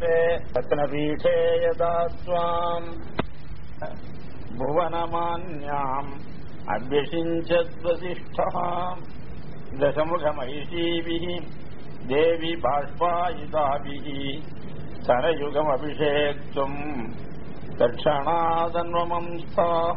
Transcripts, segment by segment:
रत्नपदरक्षे रत्नपीठे यदा त्वाम् भुवनमान्याम् अभ्यषिञ्चद्वसिष्ठः दशमुखमहिषीभिः देवि बाष्पायिताभिः सरयुगमभिषेक्तुम् तक्षणादन्वमंस्थाः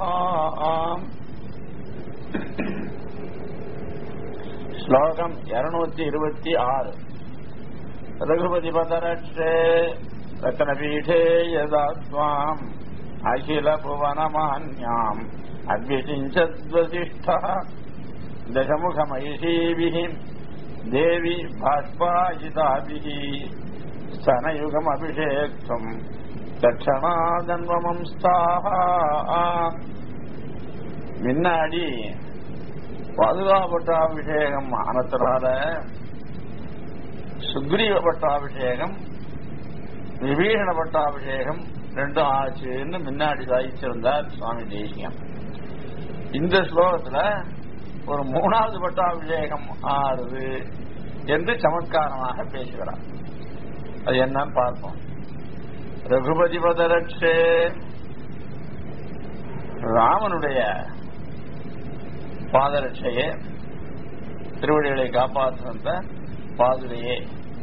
ஸ்லோகம் இருநூத்தி இருபத்தி ஆறு ரகுபதி பதரட்சே ரத்னபீடே யதா துவாம் அகில புவனமான்யாம் அவ்யசிஞ்சத்வசிஷ்ட தசமுகமைஷீபிः தேவி பாஷ்பாயிதாபிः स्तनयुगम् अभिषेक्तुम् தட்சணாதன்வமம்ஸ்தாக முன்னாடி பாதுகா பட்டாபிஷேகம் ஆனத்தினால சுக்ரீவ பட்டாபிஷேகம் விபீஷண பட்டாபிஷேகம் ரெண்டும் ஆச்சுன்னு முன்னாடி சாதிச்சிருந்தார் சுவாமி தேசியம் இந்த ஸ்லோகத்துல ஒரு மூணாவது பட்டாபிஷேகம் ஆறுது என்று சமத்காரமாக பேசுகிறார் அது என்னன்னு பார்ப்போம் ரகுபதி பதரட்சே ராமனுடைய பாதரட்சையே திருவடிகளை காப்பாற்றுகின்ற பாதுரையே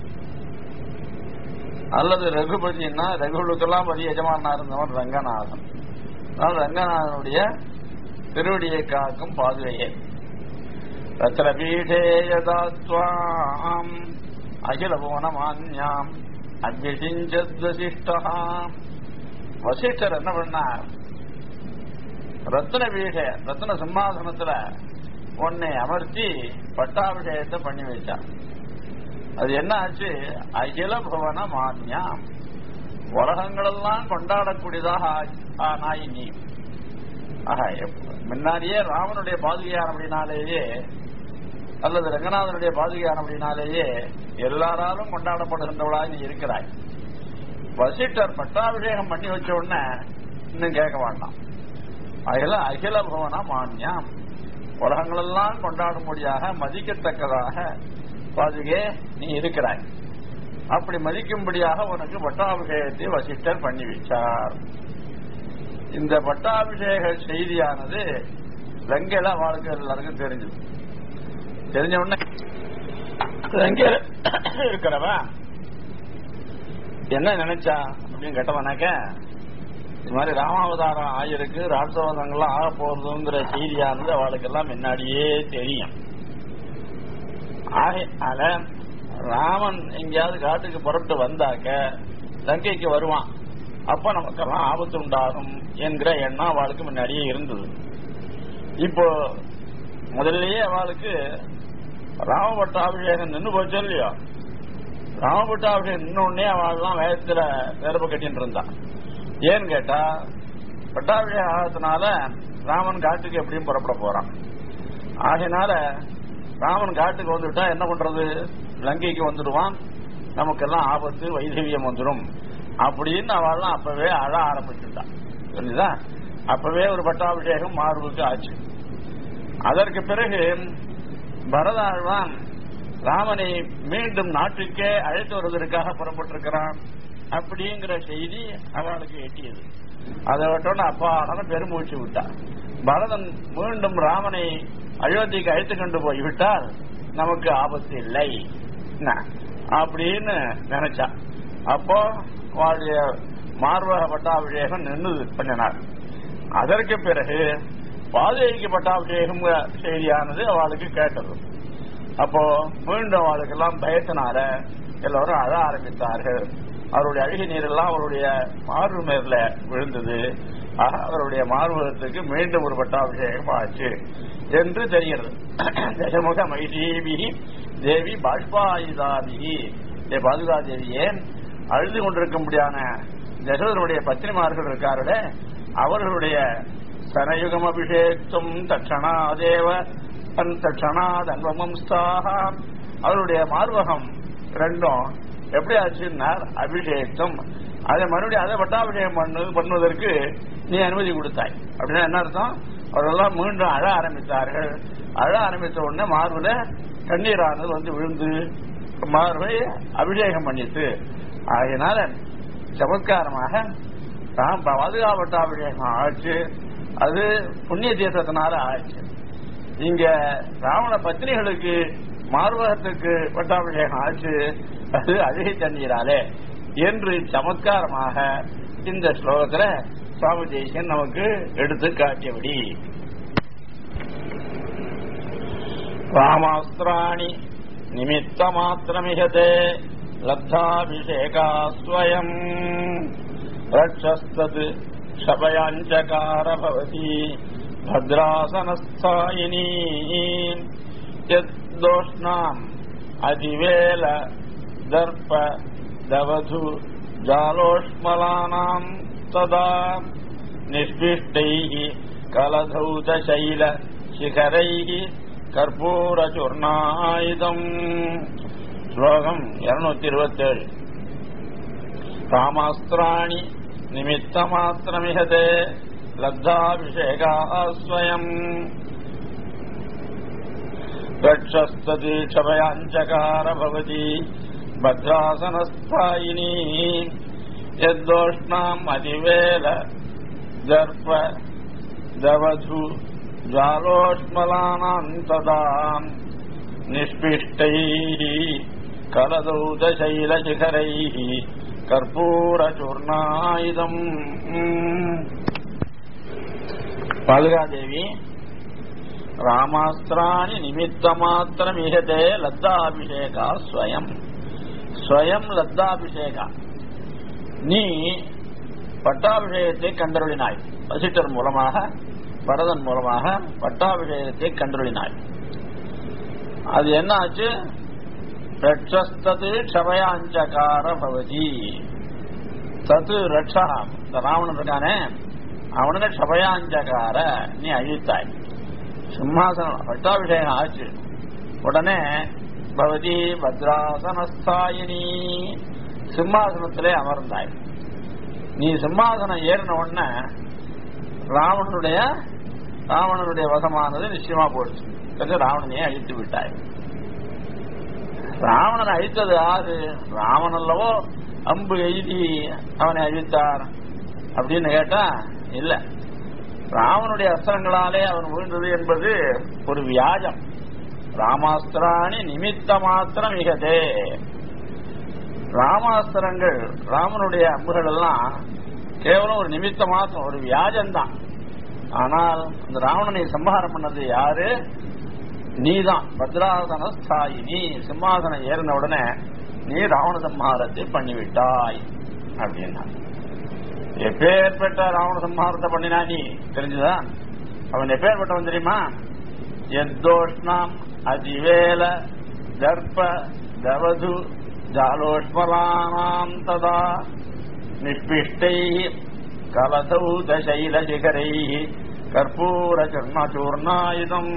அல்லது ரகுபதினா ரகுலுக்கெல்லாம் பதி எஜமானா இருந்தவன் ரங்கநாதன் அதனால ரங்கநாதனுடைய திருவடியை காக்கும் பாதுரையே ரத்னபீடே யதாத்வாம் அகில புவனமான்யாம் அபியசிஞ்சத்வசிஷ்டா வசிஷ்டர் என்ன பண்ணார் ரத்ன வீட ரத்ன சிம்மாசனத்துல உன்னை அமர்த்தி பட்டாபிஷேகத்தை பண்ணி வச்சார் அது என்ன ஆச்சு அகில புவன மான்யாம் உலகங்களெல்லாம் கொண்டாடக்கூடியதாக ஆனாய் நீ ஆஹா முன்னாடியே ராமனுடைய பாதுகையான அப்படின்னாலேயே அல்லது ரங்கநாதனுடைய பாதுகையான அப்படின்னாலேயே எல்லாராலும் கொண்டாடப்படுகின்றவளாக நீ இருக்கிறாய் வசிட்டர் பட்டாபிஷேகம் பண்ணி வச்ச உடனே இன்னும் கேட்க வேண்டாம் அகில அகில புவன மான்யாம் உலகங்களெல்லாம் கொண்டாடும்படியாக மதிக்கத்தக்கதாக பாதுகே நீ இருக்கிறாய் அப்படி மதிக்கும்படியாக உனக்கு பட்டாபிஷேகத்தை வசிஷ்டர் பண்ணி வச்சார் இந்த பட்டாபிஷேக செய்தியானது லங்கையில வாழ்க்கை எல்லாருக்கும் தெரிஞ்சது தெரிஞ்ச உடனே லங்கையில இருக்கிறவன் என்ன நினைச்சா அப்படின்னு கேட்டவனாக்க இது மாதிரி ராமாவதாரம் ஆயிருக்கு ராட்சவதங்கள்லாம் ஆக போறதுங்கிற செய்தியானது அவளுக்கெல்லாம் முன்னாடியே தெரியும் ஆகையால ராமன் எங்கேயாவது காட்டுக்கு புறப்பட்டு வந்தாக்க லங்கைக்கு வருவான் அப்ப நமக்கெல்லாம் ஆபத்து உண்டாகும் என்கிற எண்ணம் அவளுக்கு முன்னாடியே இருந்தது இப்போ முதல்லயே அவளுக்கு ராமபட்டாபிஷேகம் நின்று போச்சு இல்லையோ ராமபட்டாபிஷேகம் நின்னோடனே அவள்லாம் வேகத்துல வேரப்ப கட்டின்னு இருந்தான் ஏன்னு கேட்டா பட்டாபிஷேகம் ஆகிறதுனால ராமன் காட்டுக்கு எப்படியும் புறப்பட போறான் ஆகையினால ராமன் காட்டுக்கு வந்துட்டா என்ன பண்றது லங்கைக்கு வந்துடுவான் நமக்கெல்லாம் ஆபத்து வைதவியம் வந்துடும் அப்படின்னு அவள்லாம் அப்பவே அழ ஆரம்பிச்சுட்டான் புரிஞ்சுதா அப்பவே ஒரு பட்டாபிஷேகம் மார்புக்கு ஆச்சு அதற்கு பிறகு பரதாழ்வான் ராமனை மீண்டும் நாட்டுக்கே அழைத்து வருவதற்காக புறப்பட்டிருக்கிறான் அப்படிங்கிற செய்தி அவளுக்கு எட்டியது அதை விட்டோன்னு அப்பாடான பெருமூச்சு விட்டார் பரதன் மீண்டும் ராமனை அயோத்திக்கு அழைத்து கொண்டு போய்விட்டால் நமக்கு ஆபத்து இல்லை அப்படின்னு நினைச்சா அப்போ அவளுடைய மார்பக பட்டாபிஷேகம் நின்றுது கொஞ்ச நாள் அதற்கு பிறகு பாதுகைக்கு பட்டாபிஷேகம் செய்தியானது அவளுக்கு கேட்டது அப்போ மீண்டும் அவளுக்கெல்லாம் பயத்தினால எல்லோரும் அழ ஆரம்பித்தார்கள் அவருடைய அழுகை நீரெல்லாம் அவருடைய மார்பு மேல விழுந்தது ஆக அவருடைய மார்பகத்துக்கு மீண்டும் ஒரு பட்டாபிஷேகம் ஆச்சு என்று தெரிகிறது தசமுக மைதீபி தேவி பாஷ்பாயுதாபிகி பாதுகா தேவியே அழுது கொண்டிருக்கும்படியான தசரதனுடைய பத்திரிமார்கள் இருக்கார்களே அவர்களுடைய சனயுகம் அபிஷேகம் தட்சணாதேவ தட்சணாத் அன்பமம்ஸ்தாக அவருடைய மார்பகம் ரெண்டும் எப்படி ஆச்சுன்னார் அபிஷேகம் அதை மறுபடியும் அதை பட்டாபிஷேகம் பண்ணு பண்ணுவதற்கு நீ அனுமதி கொடுத்தாய் அப்படின்னா என்ன அர்த்தம் அவரெல்லாம் மீண்டும் அழ ஆரம்பித்தார்கள் அழ ஆரம்பித்த உடனே மார்புல கண்ணீரானது வந்து விழுந்து மார்பை அபிஷேகம் பண்ணிட்டு ஆகையினால சமத்காரமாக ராம் பாதுகாப்பட்டாபிஷேகம் ஆச்சு அது புண்ணிய தீர்த்தத்தினால ஆச்சு இங்க ராவண பத்னிகளுக்கு மார்பகத்துக்கு பட்டாபிஷேகம் ஆச்சு அது அழுகை தண்ணீராலே என்று சமத்காரமாக இந்த ஸ்லோகத்துல சுவாமி தேசியன் நமக்கு எடுத்து காட்டியபடி ராமாஸ்திராணி நிமித்த மாத்திரமிகதே லப்தாபிஷேகா ஸ்வயம் ரட்சஸ்தத் ஷபயாஞ்சகார பவதி भद्रासनस्थायिनी यद्दोष्णाम् अधिवेल दर्प दवधु जालोष्मलानाम् तदा निष्पिष्टैः कलधौतशैल शिखरैः कर्पूरचूर्णायुधम् श्लोकम् இருநூத்தி இருபத்தேழு ராமாஸ்திராணி நிமித்தமாத்திரமிகதே लब्धाभिषेका स्वयम् रक्षस्तदीक्षभयाञ्चकार भवति भद्रासनस्थायिनी यद्दोष्णाम् अधिवेल दर्प दवधु ज्वालोष्मलानाम् तदा निष्पिष्टैः कलदौतशैलशिखरैः कर्पूरचूर्णायुधम् பாதுகாதேவி ராமாஸ்திராணி நிமித்த மாத்திரம் இகதே லத்தாபிஷேகா ஸ்வயம் ஸ்வயம் லத்தாபிஷேகா நீ பட்டாபிஷேகத்தை கண்டருளினாய் வசிட்டர் மூலமாக பரதன் மூலமாக பட்டாபிஷேகத்தை கண்டருளினாய் அது என்ன ஆச்சு ரட்சஸ்தது க்ஷமயாஞ்சகார பவதி தத்து ரட்சா இந்த ராவணன் இருக்கானே அவனுக்கு க்ஷபயாஞ்சகார நீ அழித்தாய் சிம்மாசனம் பட்டாபிஷேகம் ஆச்சு உடனே பவதி பத்ராசனஸ்தாயினி சிம்மாசனத்திலே அமர்ந்தாய் நீ சிம்மாசனம் ஏறின உடனே ராவணனுடைய ராவணனுடைய வசமானது நிச்சயமா போடுச்சு பிறகு ராவணனையே அழித்து விட்டாய் ராவணனை அழித்தது யாரு ராவணன் அல்லவோ அம்பு எய்தி அவனை அழித்தார் அப்படின்னு கேட்டா இல்ல ராவனுடைய அஸ்திரங்களாலே அவன் விழுந்தது என்பது ஒரு வியாஜம் ராமாஸ்திராணி நிமித்த மாத்திரம் மிகதே ராமாஸ்திரங்கள் ராமனுடைய அம்புகள் எல்லாம் கேவலம் ஒரு நிமித்த மாத்திரம் ஒரு வியாஜம்தான் ஆனால் அந்த ராவணனை சம்ஹாரம் பண்ணது யாரு நீதான் பத்ராசன ஸ்தாயி நீ சிம்மாசனம் ஏறின உடனே நீ ராவண சம்ஹாரத்தை பண்ணிவிட்டாய் அப்படின்னா எப்பேற்பட்ட ராவண சம்ஹாரத்தை பண்ணினா நீ தெரிஞ்சுதா அவன் எப்பேற்பட்டவன் தெரியுமா எத்தோஷ்ணாம் அதிவேல தர்ப்ப தவது ஜாலோஷ்மலானாம் ததா நிஷ்பிஷ்டை கலதௌத சைலசிகரை கற்பூர சூர்ணாயுதம்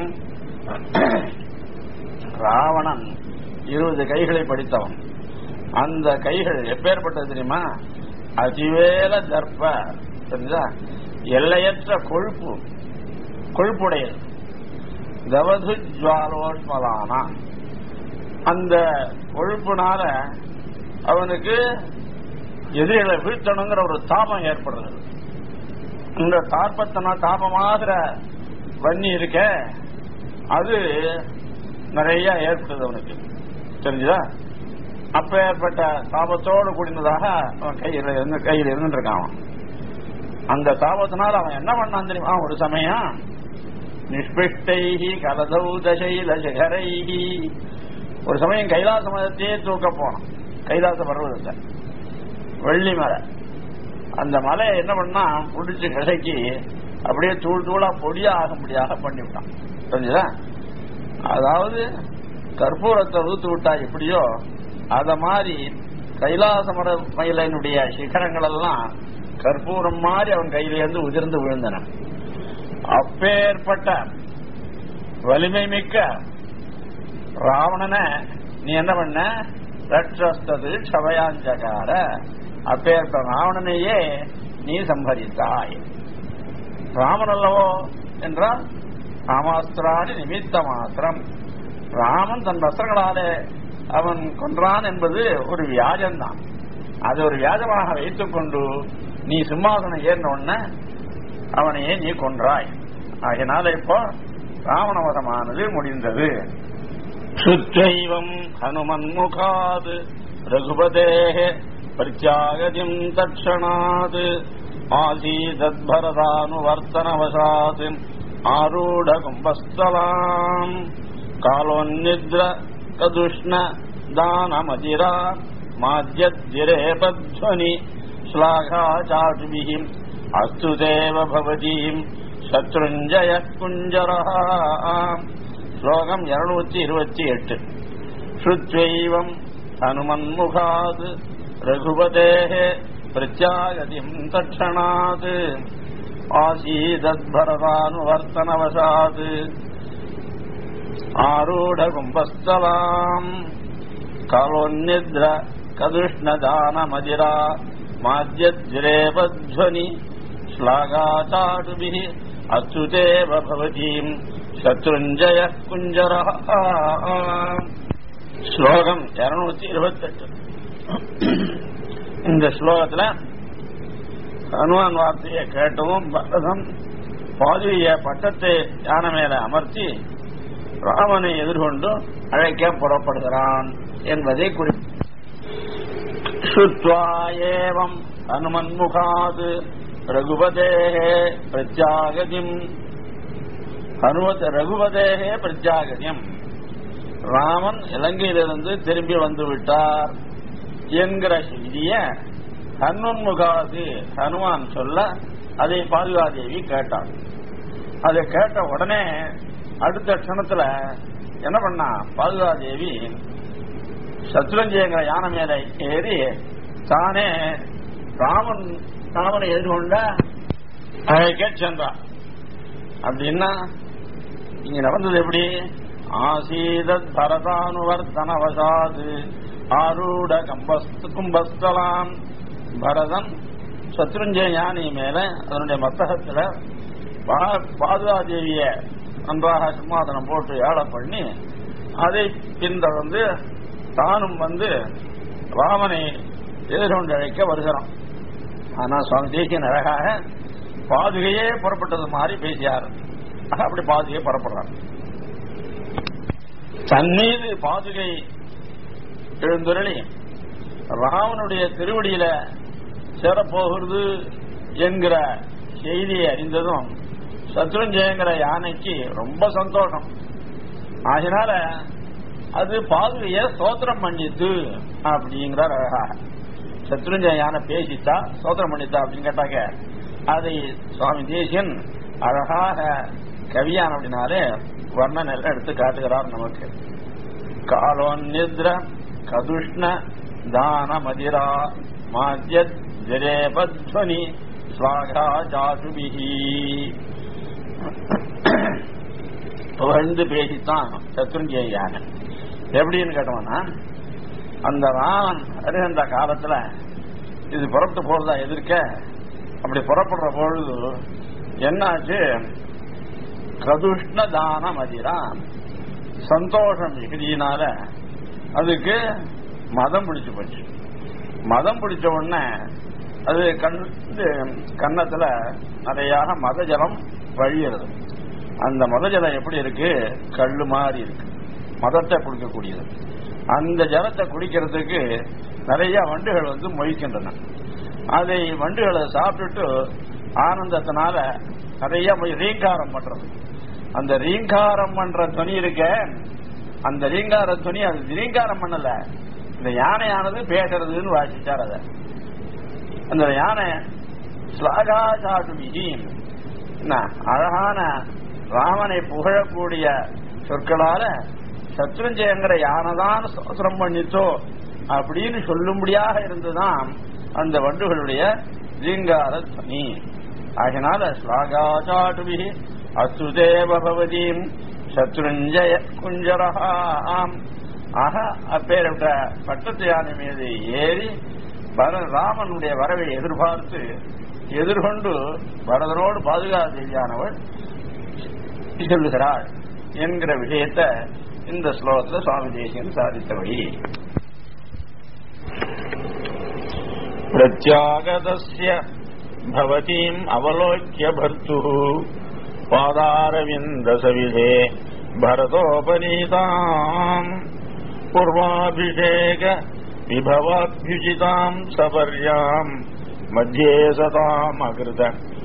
ராவணன் இருபது கைகளை படித்தவன் அந்த கைகள் எப்பேற்பட்டது தெரியுமா அதிவேல தர்ப்ப தெரிஞ்சா எல்லையற்ற கொழுப்பு கொழுப்புடையது தவது ஜுவாலோஷ்மலானா அந்த கொழுப்புனால அவனுக்கு எதிரிகளை வீழ்த்தணுங்கிற ஒரு தாபம் ஏற்படுறது இந்த தாற்பத்தனா தாபமாகிற வன்னி இருக்க அது நிறைய ஏற்பட்டது அவனுக்கு தெரிஞ்சுதா அப்ப ஏற்பட்ட தாபத்தோடு கூடினதாக அவன் கையில் இருந்து கையில் இருந்துட்டு இருக்கான் அவன். அந்த தாபத்தினால அவன் என்ன பண்ணான் தெரியுமா ஒரு சமயம் நிஷ்பிஷ்டைஹி கலதௌ தசைல சிகரைஹி ஒரு சமயம் கைலாச மதத்தையே தூக்க போனான் கைலாச பர்வதத்தை வெள்ளி மலை அந்த மலையை என்ன பண்ணா புடிச்சு கசக்கி அப்படியே தூள் தூளா பொடியா ஆகும்படியாக பண்ணிவிட்டான் தெரிஞ்சுதா அதாவது கற்பூரத்தை ஊத்து விட்டா எப்படியோ அத மாதிரி கைலாச மர மயிலனுடைய சிகரங்கள் எல்லாம் கற்பூரம் மாதிரி அவன் கையிலிருந்து உதிர்ந்து விழுந்தன அப்பேற்பட்ட வலிமை மிக்க ராவணனை நீ என்ன பண்ண ரட்சஸ்தது க்ஷவயாஞ்சகார அப்பேற்பட்ட ராவணனையே நீ சம்பரித்தாய் ராமன் அல்லவோ என்றால் ராமாஸ்திராணி நிமித்த மாத்திரம் ராமன் தன் வஸ்திரங்களாலே அவன் கொன்றான் என்பது ஒரு வியாஜம்தான் அதை ஒரு வியாஜமாக வைத்துக் கொண்டு நீ சிம்மாசனம் ஏறின உடனே அவனையே நீ கொன்றாய் ஆகினால இப்போ ராவணவதமானது முடிந்தது சுத்தைவம் ஹனுமன்முகாது ரகுபதேः பிரத்யாகதிம் தட்சணாத் ஆசீதத்பரதானுவர்த்தனவசாத் ஆரூಢகும்பஸ்தலாம் காலோன்னித்ர கதுஷ்ண தானமதிரா மாத்யத்திரேபத்வனி श्लाघाचाटुभिः अस्तु देव भवतीम् சத்ருஞ்சய குஞ்சரா ஸ்லோகம் இருநூத்தி இருபத்தி எட்டு ஸ்ருத்வைவம் ஹனுமன்முகாத் ரகுபதேः பிரத்யாகதிம் தட்சணாத் ஆசீதத்பரதானுவர்த்தனவசாத் ஆரூಢகும்பஸ்தலாம் காலோன்னித்ர கதுஷ்ணதானமதிரா மாத்யத்ரேபध्वनि श्लाघाचाटुभिः अच्युतेव भवतीम् சத்ருஞ்சய குஞ்சர ஸ்லோகம் இருநூத்தி இருபத்தெட்டு இந்த ஸ்லோகத்துல ஹனுமான் வார்த்தையை கேட்டவும் பரதம் பாதுகைய பட்டத்தை யானை மேல அமர்த்தி ராமனை எதிர்கொண்டு அழைக்க புறப்படுகிறான் என்பதை குறி श्रुत्वा एवम् हनुमन्मुखात् रघुपतेः प्रत्यागतिम् ஹனுமத் ரகுபதேகே பிரத்யாகதியம் ராமன் இலங்கையிலிருந்து திரும்பி வந்து விட்டார் என்கிற செய்திய ஹனுமன்முகாது ஹனுமான் சொல்ல அதை பாதுகாதேவி கேட்டார் அதை கேட்ட உடனே அடுத்த க்ஷணத்துல என்ன பண்ணா பாதுகாதேவி சத்ருஞ்சயங்கிற யானை மேல ஏறி தானே ராமன் ராமனை எதிர்கொண்ட அழைக்க சென்றான் அப்படின்னா இங்க நடந்தது எப்படி ஆசீதத் பரதானுவர்த்தனவசாது ஆரூட கம்பஸ்து கும்பஸ்தலாம் பரதன் சத்ருஞ்சய யானை மேல அதனுடைய மத்தகத்துல பா- பாதுகாதேவிய நன்றாக சிம்மாசனம் போட்டு ஏழை பண்ணி அதை பின்தொடர்ந்து தானும் வந்து ராமனை எதிர்கொண்டு அழைக்க வருகிறான் ஆனா சுவாமி தேசியன் அழகாக பாதுகையே புறப்பட்டது மாதிரி பேசியார் ஆக அப்படி பாதுகை புறப்படுறார் தன் மீது பாதுகை எழுந்துருளி ராமனுடைய திருவடியில சேரப்போகிறது என்கிற செய்தியை அறிந்ததும் சத்ருஞ்சயங்கிற யானைக்கு ரொம்ப சந்தோஷம் ஆகினால அது பாதுகைய ஸ்தோத்திரம் பண்ணித்து அப்படிங்கிறார் அழகாக சத்ருஞ்சய யானை பேசித்தா ஸ்தோத்திரம் பண்ணித்தா அப்படின்னு கேட்டாக்க அதை சுவாமி தேசியன் அழகாக கவியான் அப்படின்னாலே வர்ணனை எல்லாம் எடுத்து காட்டுகிறார் நமக்கு காலோன்னித்ர கதுஷ்ண தான மதிரா மாத்யத் ஜரேபத்வனி ஸ்வாகா ஜாசுபிஹி புகழ்ந்து பேசித்தான் சத்ருஞ்சய யானை எப்படின்னு கேட்டோம்னா அந்த ராமன் அருகந்த காலத்துல இது புறப்பட்டு போறதா எதிர்க்க அப்படி புறப்படுற பொழுது என்னாச்சு கதுஷ்ண தான மதிரா சந்தோஷம் மிகுதியினால அதுக்கு மதம் பிடிச்சு போச்சு மதம் பிடிச்ச உடனே அது கண் இது கன்னத்துல நிறையாக மத ஜலம் வழியிறது அந்த மத ஜலம் எப்படி இருக்கு கல்லு மாதிரி இருக்கு மதத்தை குடிக்கக்கூடியது அந்த ஜலத்தை குடிக்கிறதுக்கு நிறைய வண்டுகள் வந்து மொய்க்கின்றன அதை வண்டுகளை சாப்பிட்டுட்டு ஆனந்தத்தினால நிறைய மொய் ரீங்காரம் பண்றது அந்த ரீங்காரம் பண்ற துணி இருக்க அந்த ரீங்கார துணி அது ரீங்காரம் பண்ணல இந்த யானையானது பேசுறதுன்னு வாசிச்சார் அத அந்த யானை ஸ்லாகா சாட்டுமிகி என்ன அழகான ராமனை புகழக்கூடிய சொற்களால சத்ருஞ்சயங்கிற யானைதான் ஸ்தோத்திரம் பண்ணித்தோ அப்படின்னு சொல்லும்படியாக இருந்துதான் அந்த வண்டுகளுடைய ரீங்கார துணி ஆகினால ஸ்லாகாச்சாட்டுபி அசுதேவ பவதீம் சத்ருஞ்சய குஞ்சரஹாம் ஆக அப்பேற்பட்ட பட்டத்து யானை மீது ஏறி பர ராமனுடைய வரவை எதிர்பார்த்து எதிர்கொண்டு பரதனோடு பாதுகா தேவியானவள் சொல்லுகிறாள் என்கிற விஷயத்தை இந்த ஸ்லோகத்தில் சுவாமி தேசியன் சாதித்தபடி प्रत्यागतस्य भवतीम् अवलोक्य भर्तुः पादारविन्दसविधे भरतोपनीताम् पूर्वाभिषेक विभवाभ्युचिताम् सपर्याम् मध्ये सतामकृत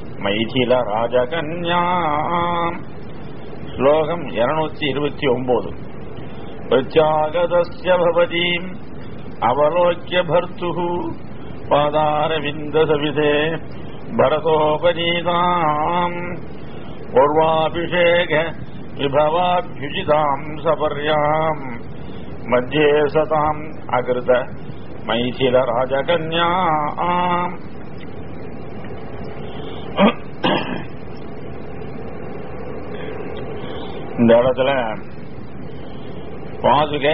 मैथिलराजकन्याम् श्लोकम् இருநூத்தி இருபத்தி ஒன்பது प्रत्यागतस्य भवतीम् अवलोक्य भर्तुः पादारविन्दसविधे भरतोपनीताम् पूर्वाभिषेक विभवाभ्युचिताम् सपर्याम् मध्ये सताम् अकृत मैथिलराजकन्या இந்த இடத்துல பாதுகை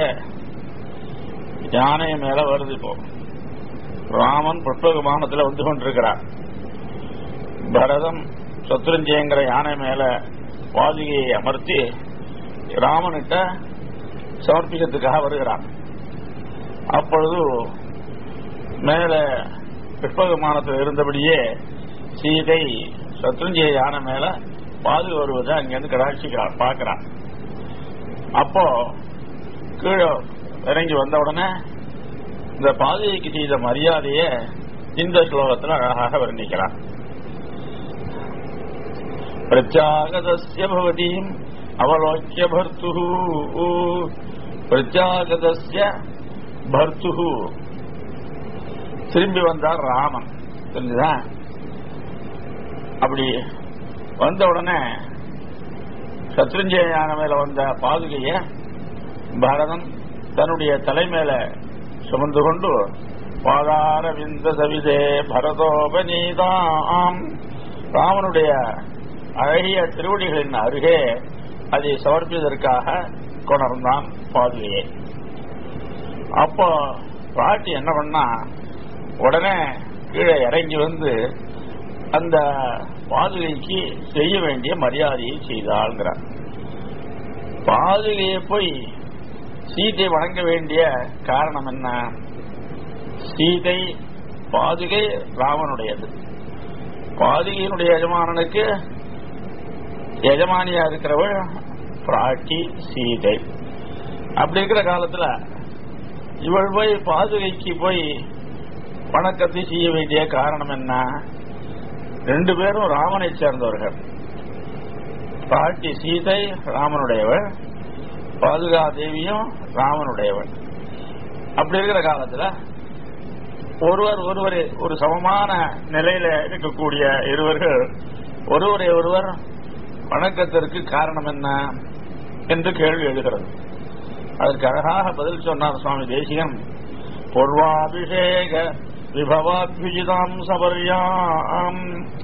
யானை மேல வருது இப்போ ராமன் புஷ்ப விமானத்துல வந்து கொண்டிருக்கிறார் பரதம் சத்ருஞ்சயங்கிற யானை மேல பாதுகையை அமர்த்தி ராமனிட்ட சமர்ப்பிக்கிறதுக்காக வருகிறான் அப்பொழுது மேல புஷ்ப விமானத்தில் இருந்தபடியே சீதை சத்ருஞ்சய யானை மேல பாதுகை வருவதை அங்கிருந்து கடாட்சிக்கிறான் பார்க்கிறான் அப்போ கீழே இறங்கி வந்த உடனே இந்த பாதுகைக்கு செய்த மரியாதையை இந்த ஸ்லோகத்தில் அழகாக வர்ணிக்கிறான் பிரத்யாகதஸ்ய பவதீம் அவலோக்கிய பர்த்து பிரத்யாகதஸ்ய பர்த்து திரும்பி வந்தார் ராமன் தெரிஞ்சுதா அப்படி வந்த உடனே சத்ருஞ்சய யானை மேல வந்த பாதுகைய பரதன் தன்னுடைய தலைமையில சுமந்து கொண்டு பாதார விந்த சவிதே பரதோபநீதாம் ராமனுடைய அழகிய திருவடிகளின் அருகே அதை சமர்ப்பிப்பதற்காக கொணர்ந்தான் பாதுகையை அப்போ பாட்டி என்ன பண்ணா உடனே கீழே இறங்கி வந்து அந்த பாதுகைக்கு செய்ய வேண்டிய மரியாதையை செய்தாள்ங்கிறார் பாதுகையை போய் சீதை வணங்க வேண்டிய காரணம் என்ன சீதை பாதுகை ராமனுடையது பாதுகையினுடைய எஜமானனுக்கு எஜமானியா இருக்கிறவள் பிராட்டி சீதை அப்படி இருக்கிற காலத்துல இவள் போய் பாதுகைக்கு போய் வணக்கத்தை செய்ய வேண்டிய காரணம் என்ன ரெண்டு பேரும் ராமனை சேர்ந்தவர்கள் பாட்டி சீதை ராமனுடையவள் பாதுகா தேவியும் ராமனுடையவள் அப்படி இருக்கிற காலத்துல ஒருவர் ஒருவரை ஒரு சமமான நிலையில இருக்கக்கூடிய இருவர்கள் ஒருவரை ஒருவர் வணக்கத்திற்கு காரணம் என்ன என்று கேள்வி எழுகிறது அதற்கு அழகாக பதில் சொன்னார் சுவாமி தேசிகன் பொர்வாபிஷேக விபவாபியுதாம் சபர்யாம்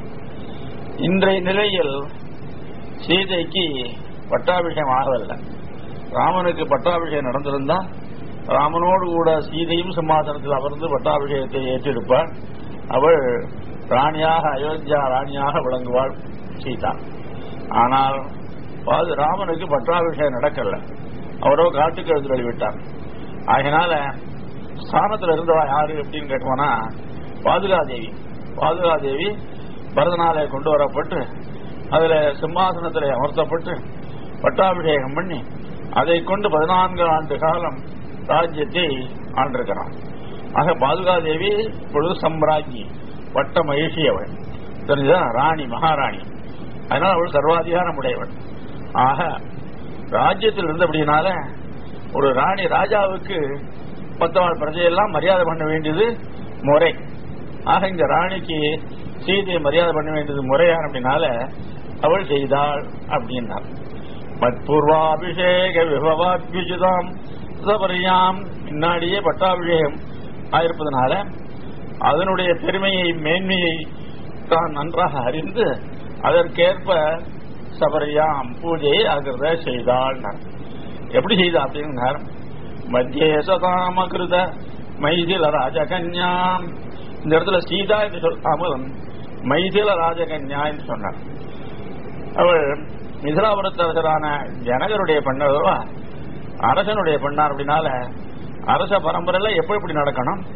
இன்றைய நிலையில் சீதைக்கு பட்டாபிஷேகம் ஆகவில்லை ராமனுக்கு பட்டாபிஷேகம் நடந்திருந்தா ராமனோடு கூட சீதையும் சிம்மாசனத்தில் அமர்ந்து பட்டாபிஷேகத்தை ஏற்றிருப்பாள் அவள் ராணியாக அயோத்தியா ராணியாக விளங்குவாள் சீதா ஆனால் பாது ராமனுக்கு பட்டாபிஷேகம் நடக்கல அவரோ காட்டுக்கு எழுந்து விட்டார் ஆகினால ஸ்தானத்தில் இருந்தவா யாரு அப்படின்னு கேட்டோம்னா பாதுகாதேவி பாதுகாதேவி பரதனாலே கொண்டு வரப்பட்டு அதுல சிம்மாசனத்தில் அமர்த்தப்பட்டு பட்டாபிஷேகம் பண்ணி அதை கொண்டு பதினான்கு ஆண்டு காலம் ராஜ்யத்தை ஆண்டிருக்கிறான் ஆக பாதுகாதேவி பொழுது சம்ராஜ்ஞி வட்ட மகிழ்ச்சி அவள் தெரிஞ்சா ராணி மகாராணி அதனால் அவள் சர்வாதிகாரம் உடையவள் ஆக ராஜ்யத்தில் இருந்தபடினால ஒரு ராணி ராஜாவுக்கு மற்றவள் பிரஜையெல்லாம் மரியாதை பண்ண வேண்டியது முறை ஆக இந்த ராணிக்கு சீதையை மரியாதை பண்ண வேண்டியது முறையான் அப்படின்னால அவள் செய்தாள் அப்படின்னார் மத்பூர்வாபிஷேக விபவாபியுதாம் சபரியாம் முன்னாடியே பட்டாபிஷேகம் ஆயிருப்பதனால அதனுடைய பெருமையை மேன்மையை தான் நன்றாக அறிந்து அதற்கேற்ப சபரியாம் பூஜையை அகிருத செய்தாள் எப்படி செய்தா அப்படின்னார் மத்தியே சதாமகிருத மைதில ராஜகன்யாம் இந்த இடத்துல சீதா என்று சொல்லாமல் மைதில ராஜகன்யா என்று சொன்னார் அவள் மிதிலாபுரத்தரசரான ஜனகருடைய பெண்ணவா அரசனுடைய பெண்ணார் அப்படின்னால அரச பரம்பரையில எப்படி எப்படி நடக்கணும்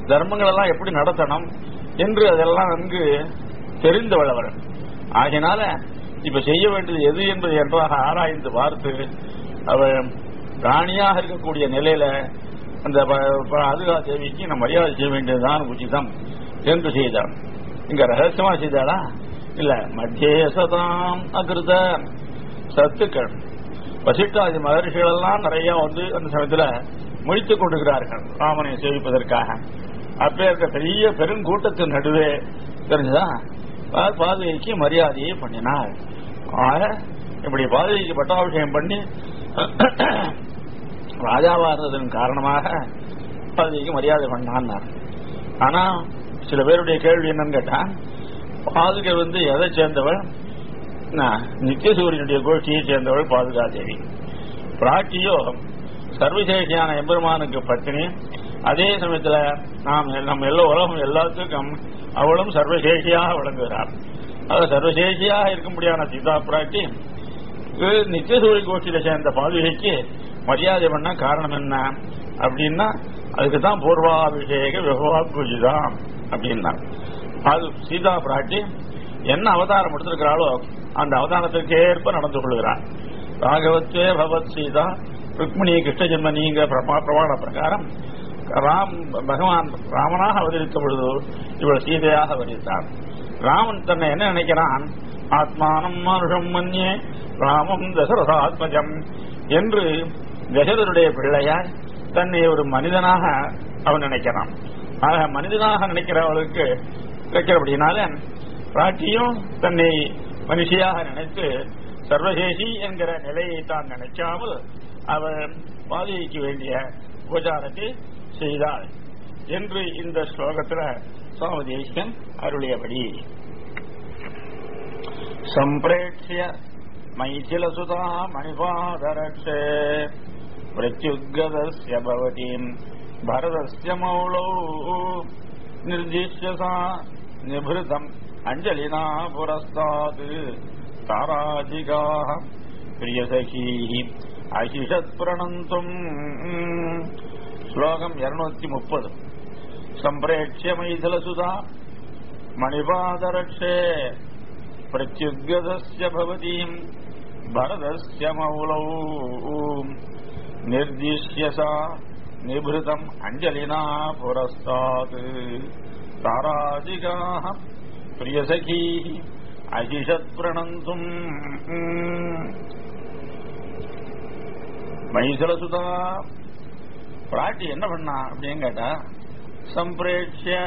தர்மங்கள் எல்லாம் எப்படி நடத்தணும் என்று அதெல்லாம் நன்கு தெரிந்தவள் அவள் ஆகையினால இப்ப செய்ய வேண்டியது எது என்பது என்றாக ஆராய்ந்து பார்த்து அவள் ராணியாக இருக்கக்கூடிய நிலையில அந்த அதுகா தேவிக்கு நம்ம மரியாதை செய்ய வேண்டியதுதான் உச்சிதம் என்று செய்தாள் இங்க ரகசியமா செய்தாளா இல்ல மத்திய சதாம் அகிருத சத்துக்கள் வசிட்டாதி மகர்ஷிகள் எல்லாம் நிறைய வந்து அந்த சமயத்துல முடித்துக் கொண்டிருக்கிறார்கள் ராமனை சேவிப்பதற்காக அப்ப இருக்க பெரிய பெருங்கூட்டத்தின் நடுவே தெரிஞ்சுதா பாதுகைக்கு மரியாதையை பண்ணினாள் ஆக இப்படி பாதுகைக்கு பட்டாபிஷேகம் பண்ணி ராஜாவா இருந்ததன் காரணமாக பாதுகைக்கு மரியாதை பண்ணான் ஆனா சில பேருடைய கேள்வி என்னன்னு கேட்டா பாதுகை வந்து எதை சேர்ந்தவள் நித்தியசூரியனுடைய கோஷ்டியை சேர்ந்தவள் பாதுகாதேவி பிராட்டியோ சர்வசேஷியான எம்பெருமானுக்கு பத்தினி அதே சமயத்துல நாம் நம்ம எல்லா உலகம் எல்லாத்துக்கும் அவளும் சர்வசேஷியாக விளங்குகிறார் அது சர்வசேஷியாக இருக்கும்படியான சீதா பிராட்டி நித்தியசூரிய கோஷ்டியில சேர்ந்த பாதுகைக்கு மரியாதை பண்ண காரணம் என்ன அப்படின்னா அதுக்கு தான் பூர்வாபிஷேக விபவா பூஜிதான் அப்படின்னா அது சீதா பிராட்டி என்ன அவதாரம் எடுத்திருக்கிறாளோ அந்த அவதாரத்திற்கு ஏற்ப நடந்து கொள்கிறார் ராகவத்தே பகவத் சீதா ருக்மிணி கிருஷ்ண ஜென்மனிங்கிற பிரமாண பிரகாரம் ராம் பகவான் ராமனாக அவதரித்த பொழுது இவள் சீதையாக அவதரித்தார் ராமன் தன்னை என்ன நினைக்கிறான் ஆத்மானம் மனுஷம் மன்யே ராமம் தசரதாத்மஜம் என்று தசரருடைய பிள்ளையாய் தன்னை ஒரு மனிதனாக அவன் நினைக்கிறான் ஆக மனிதனாக நினைக்கிறவளுக்கு வைக்கிறபடினால பிராட்டியும் தன்னை மனுஷியாக நினைத்து சர்வசேஷி என்கிற நிலையை தான் நினைக்காமல் அவர் பாதைக்கு வேண்டிய உபச்சாரத்தை செய்தார் என்று இந்த ஸ்லோகத்தில் சுவாமி தேசிகன் அருளியபடி சம்பிரேட்சிய மைथिलसुता मणिपादरक्षे मृत्युगदस्य भवतीम् भरतस्य मौलौ निर्दिश्य सा निभृतम् अञ्जलिना पुरस्तात् ताराजिगाः प्रियसखीः अहिषत्प्रणन्तुम् श्लोकम् இருநூத்தி முப்பது सम्प्रेक्ष्य मैथिलसुधा मणिपादरक्षे प्रत्युद्गतस्य भवतीम् भरतस्य मौलौ निर्दिश्य सा निभृतम् अञ्जलिना पुरस्तात् ताराजिगाः प्रियसखीः अजिषत्प्रणन्तुम् மைசலசுதா பிராட்டி என்ன பண்ணா அப்படின்னு கேட்டா சம்பிரேட்சிய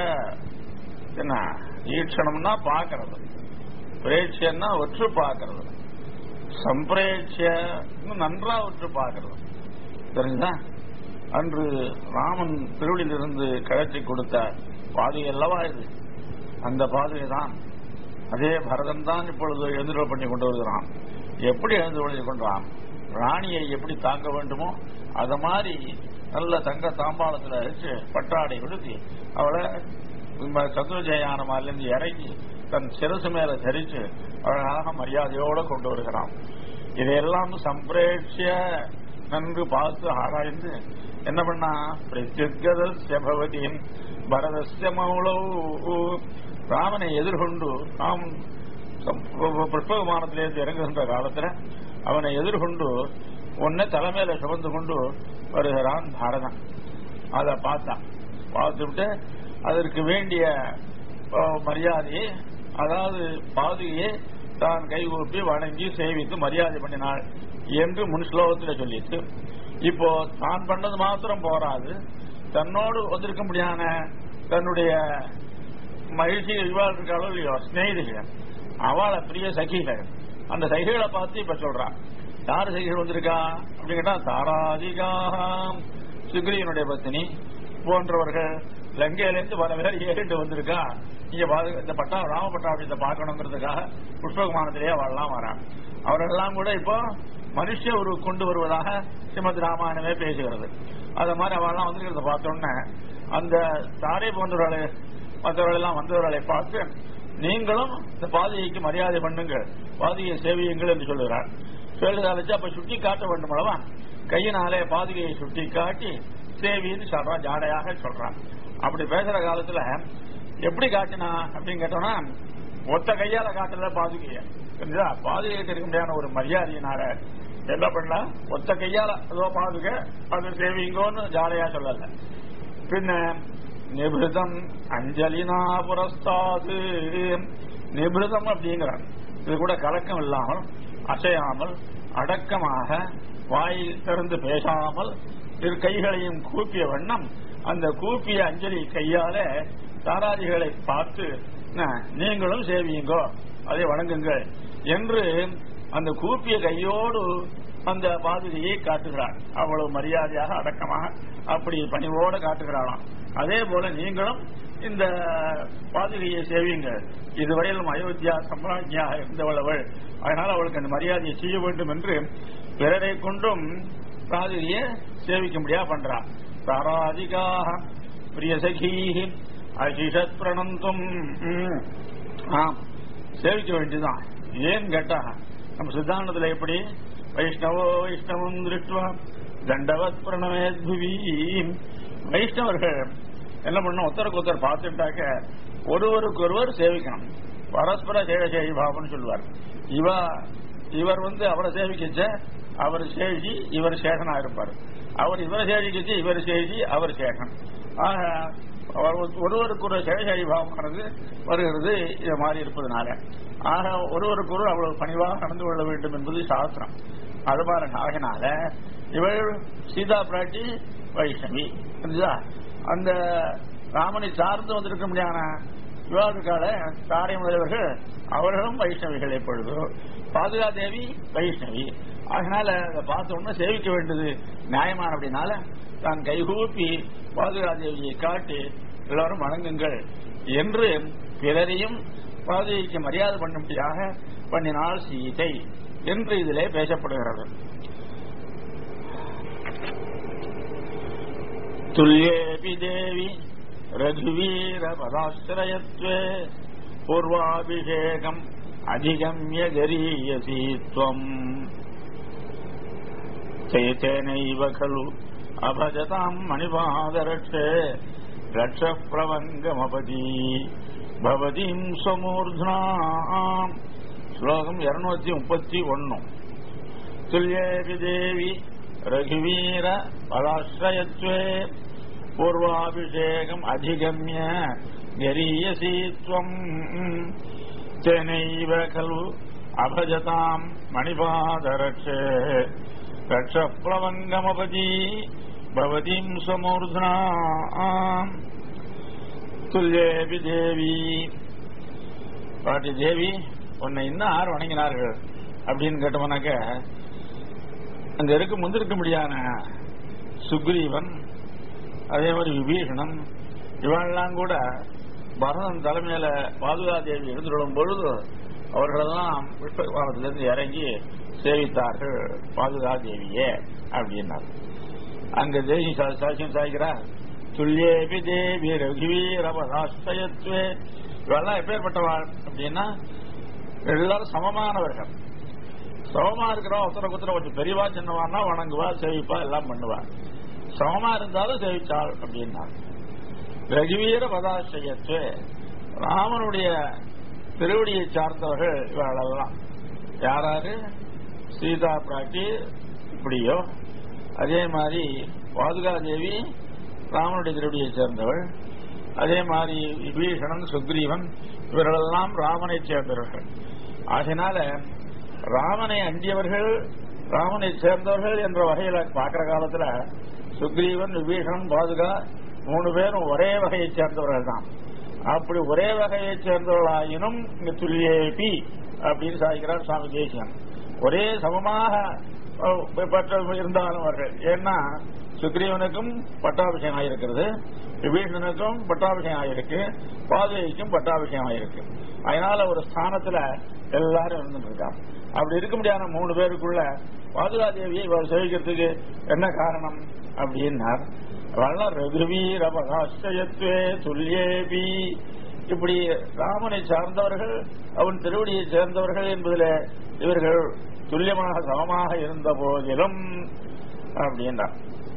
என்ன ஈட்சணம்னா பாக்கிறது பிரேட்சியன்னா ஒற்று பார்க்கறது சம்பிரேட்சிய நன்றா ஒற்று பார்க்கறது தெரிஞ்சா அன்று ராமன் திருவடியிலிருந்து கழற்றி கொடுத்த பாதுகை அல்லவா இது அந்த பாதுகை தான் அதே பரதன் தான் இப்பொழுது எழுந்துள்ள பண்ணி கொண்டு வருகிறான் எப்படி எழுந்து கொண்டான் ராணியை எப்படி தாங்க வேண்டுமோ அத மாதிரி நல்ல தங்க தாம்பாளத்துல வச்சு பட்டாடை விடுத்தி அவளை சத்ருஜயானமாலிருந்து இறங்கி தன் சிரசு மேல தரிச்சு அழகாக மரியாதையோட கொண்டு வருகிறான் இதையெல்லாம் சம்பிரேட்சிய நன்கு பார்த்து ஆராய்ந்து என்ன பண்ணா பிரத்யுத்கதஸ்ய பவதியும் பரதஸ்ய மௌளவு ராமனை எதிர்கொண்டு நாம் புஷ்ப விமானத்திலிருந்து இறங்குகின்ற காலத்துல அவனை எதிர்கொண்டு உன்னை தலைமையில சுமந்து கொண்டு வருகிறான் பாரதன் அதை பார்த்தான் பார்த்துவிட்டு அதற்கு வேண்டிய மரியாதையை அதாவது பாதுகையை தான் கைகூப்பி வணங்கி சேவித்து மரியாதை பண்ணினாள் என்று முன் ஸ்லோகத்தில் சொல்லிட்டு இப்போ தான் பண்ணது மாத்திரம் போராது தன்னோடு வந்திருக்க முடியாத தன்னுடைய மகிழ்ச்சி இவாள் இருக்காளோ இல்லையோ ஸ்நேகிதிகள் அவளை பிரிய சகிகள் அந்த சகிகளை பார்த்து இப்ப சொல்றான் யார் சகிகள் வந்திருக்கா அப்படின்னு கேட்டா தாராதிகாம் சுக்ரியனுடைய பத்தினி போன்றவர்கள் லங்கையிலிருந்து பல பேர் ஏறிட்டு வந்திருக்கா இங்க இந்த பட்டா ராம பட்டாபியத்தை பார்க்கணுங்கிறதுக்காக புஷ்பகுமானத்திலேயே அவள்லாம் வரான் அவரெல்லாம் கூட இப்போ மனுஷ ஒரு கொண்டு வருவதாக ஸ்ரீமத் ராமாயணமே பேசுகிறது அத மாதிரி அவெல்லாம் வந்திருக்கிறத பார்த்தோன்னே அந்த தாரை போன்றவர்களை மற்றவர்கள் எல்லாம் வந்தவர்களை பார்த்து நீங்களும் இந்த பாதைக்கு மரியாதை பண்ணுங்கள் பாதையை சேவியுங்கள் என்று சொல்லுகிறார் சொல்லுதாச்சு அப்ப சுட்டி காட்ட வேண்டும் அல்லவா கையினாலே பாதுகையை சுட்டி காட்டி சேவின்னு சொல்றான் ஜாடையாக சொல்றான் அப்படி பேசுற காலத்துல எப்படி காட்டினா அப்படின்னு கேட்டோம்னா ஒத்த கையால காட்டுறத பாதுகைய புரியுதா பாதுகைக்கு இருக்க முடியாத ஒரு மரியாதையினால என்ன பண்ணலாம் ஒத்த கையால ஏதோ பாதுக அது சேவிங்கோன்னு ஜாடையா சொல்லல பின்ன நிபிருதம் அஞ்சலினா புரஸ்தாது நிபிருதம் அப்படிங்கிறான் இது கூட கலக்கம் இல்லாமல் அசையாமல் அடக்கமாக வாய் திறந்து பேசாமல் இரு கைகளையும் கூப்பிய வண்ணம் அந்த கூப்பிய அஞ்சலி கையால தாராதிகளை பார்த்து "ந- நீங்களும் சேவியுங்கோ அதை வணங்குங்கள் என்று அந்த கூப்பிய கையோடு அந்த பாதுகையை காட்டுகிறார் அவ்வளவு மரியாதையாக அடக்கமாக அப்படி பணிவோடு காட்டுகிறாளாம் அதே போல நீங்களும் இந்த பாதுகையை சேவியுங்கள் இதுவரையிலும் அயோத்தியா சம்ராஜ்யாக இருந்தவள் அவள் அதனால் அவளுக்கு அந்த மரியாதையை செய்ய வேண்டும் என்று பிறரை கொண்டும் பாதுகையை சேவிக்க முடியா பண்றா தாராதிகாக பிரியசகீஹி அகிஷத் பிரணந்தும் ம். ஆம் சேவிக்க வேண்டியதுதான் ஏன் கேட்டா நம்ம சித்தாந்தத்துல எப்படி வைஷ்ணவோ வைஷ்ணவம் திருஷ்டுவா தண்டவத் பிரணவேத் புவி வைஷ்ணவர்கள் என்ன பண்ணணும் ஒருத்தருக்கு ஒருத்தர் பார்த்துட்டாக்க ஒருவருக்கு ஒருவர் சேவிக்கணும் பரஸ்பர சேஷேஷி பாவம்னு சொல்லுவார் இவ இவர் வந்து அவரை சேவிக்கச்ச அவர் சேஷி இவர் சேஷனா இருப்பார் அவர் இவரை சேவிக்கச்சு இவர் சேஷி அவர் சேஷன் ஆக அவர் ஒருவருக்கு ஒரு சேஷாயி பாவமானது வருகிறது இது மாதிரி இருப்பதனால ஆக ஒருவருக்கு ஒரு அவ்வளவு பணிவாக நடந்து கொள்ள வேண்டும் என்பது சாஸ்திரம் அது மாதிரி ஆகினால இவள் சீதா பிராட்டி வைஷ்ணவி புரிஞ்சுதா? அந்த ராமனை சார்ந்து வந்திருக்க முடியாத விவாதக்கால தாரை முதல்வர்கள் அவர்களும் வைஷ்ணவிகள் எப்பொழுது பாதுகா தேவி வைஷ்ணவி அதனால அதை பார்த்த உடனே சேவிக்க வேண்டியது நியாயமான அப்படின்னால தான் கைகூப்பி பாதுகா தேவியை காட்டி எல்லாரும் வணங்குங்கள் என்று பிறரையும் பாதுகைக்கு மரியாதை பண்ணும்படியாக பண்ணினாள் சீதை என்று இதிலே பேசப்படுகிறது துல்லியேபி தேவி ரகுவீர பதாசிரயத்வே பூர்வாபிஷேகம் அதிகம்ய கரீயசி त्वम् चैतेनैव खलु अभजताम् मणिपादरक्षे रक्षप्रवङ्गमपदी भवतीम् स्वमूर्ध्ना श्लोकम् இருநூத்தி முப்பத்தி ஒன்னு துல்லியேபி தேவி ரகுவீர பதாசிரயத்வே பூர்வாபிஷேகம் அதிகம்ய கரீயசி त्वम् तेनैव खलु अभजताम् मणिपादरक्षे रक्षप्लवङ्गमपदी भवतीम् स्वमूर्ध्ना துல்லியேபி தேவி பாட்டி தேவி உன்னை இன்னும் யார் வணங்கினார்கள் அப்படின்னு கேட்டோம்னாக்க அங்க இருக்க முந்திருக்க முடியாத சுக்ரீவன் அதே மாதிரி விபீஷணன் இவெல்லாம் கூட பரதன் தலைமையில பாதுகா தேவி எழுந்துள்ளும் பொழுது அவர்களெல்லாம் விஷ்ணுவானத்திலிருந்து இறங்கி சேவித்தார்கள் பாதுகா தேவியே அப்படின்னார் அங்க தேவி சா- சாட்சியம் சாய்கிறார் துல்லியேபி தேவி ரகுவீரபதாஸ்தயத்வே இவெல்லாம் எப்பேற்பட்டவாள் அப்படின்னா எல்லாரும் சமமானவர்கள் சமமா இருக்கிறோம் ஒருத்தரை குத்தர கொஞ்சம் பெரியவா சின்னவான்னா வணங்குவா சேவிப்பா எல்லாம் பண்ணுவா சமமா இருந்தாலும் சேவிச்சாள் அப்படின்னா ரகுவீர பதாசிரியத்து ராமனுடைய திருவடியை சார்ந்தவர்கள் இவர்களெல்லாம் யாராரு சீதா பிராட்டி இப்படியோ அதே மாதிரி பாதுகா தேவி ராமனுடைய திருவடியை சேர்ந்தவள் அதே மாதிரி விபீஷணன் சுக்ரீவன் இவர்களெல்லாம் ராமனை சேர்ந்தவர்கள் ஆகினால ராமனை அண்டியவர்கள் ராமனை சேர்ந்தவர்கள் என்ற வகையில பார்க்கிற காலத்துல சுக்ரீவன் விபீஷணன் பாதுகா மூணு பேரும் ஒரே வகையைச் சேர்ந்தவர்கள் தான் அப்படி ஒரே வகையைச் சேர்ந்தவர்களாயினும் இங்க துல்லியேபி அப்படின்னு சாதிக்கிறார் சுவாமி தேசியன் ஒரே சமமாக அஹ், பெற்ற இருந்தாலும் அவர்கள் ஏன்னா சுக்ரீவனுக்கும் பட்டாபிஷேகம் ஆயிருக்கிறது விபீஷணனுக்கும் பட்டாபிஷேகம் ஆயிருக்கு பாதுகைக்கும் பட்டாபிஷேகம் ஆயிருக்கு அதனால ஒரு ஸ்தானத்துல எல்லாரும் இருந்துட்டு இருக்காங்க அப்படி இருக்க முடியாத மூணு பேருக்குள்ள பாதுகா தேவியை இவர் சேவிக்கிறதுக்கு என்ன காரணம் அப்படின்னார் வல்ல ரகுவீர பகாஷ்டயத்வே துல்லியேபி இப்படி ராமனை சார்ந்தவர்கள் அவன் திருவடியை சேர்ந்தவர்கள் என்பதில் இவர்கள் துல்லியமாக சமமாக இருந்த போதிலும் அப்படின்றார்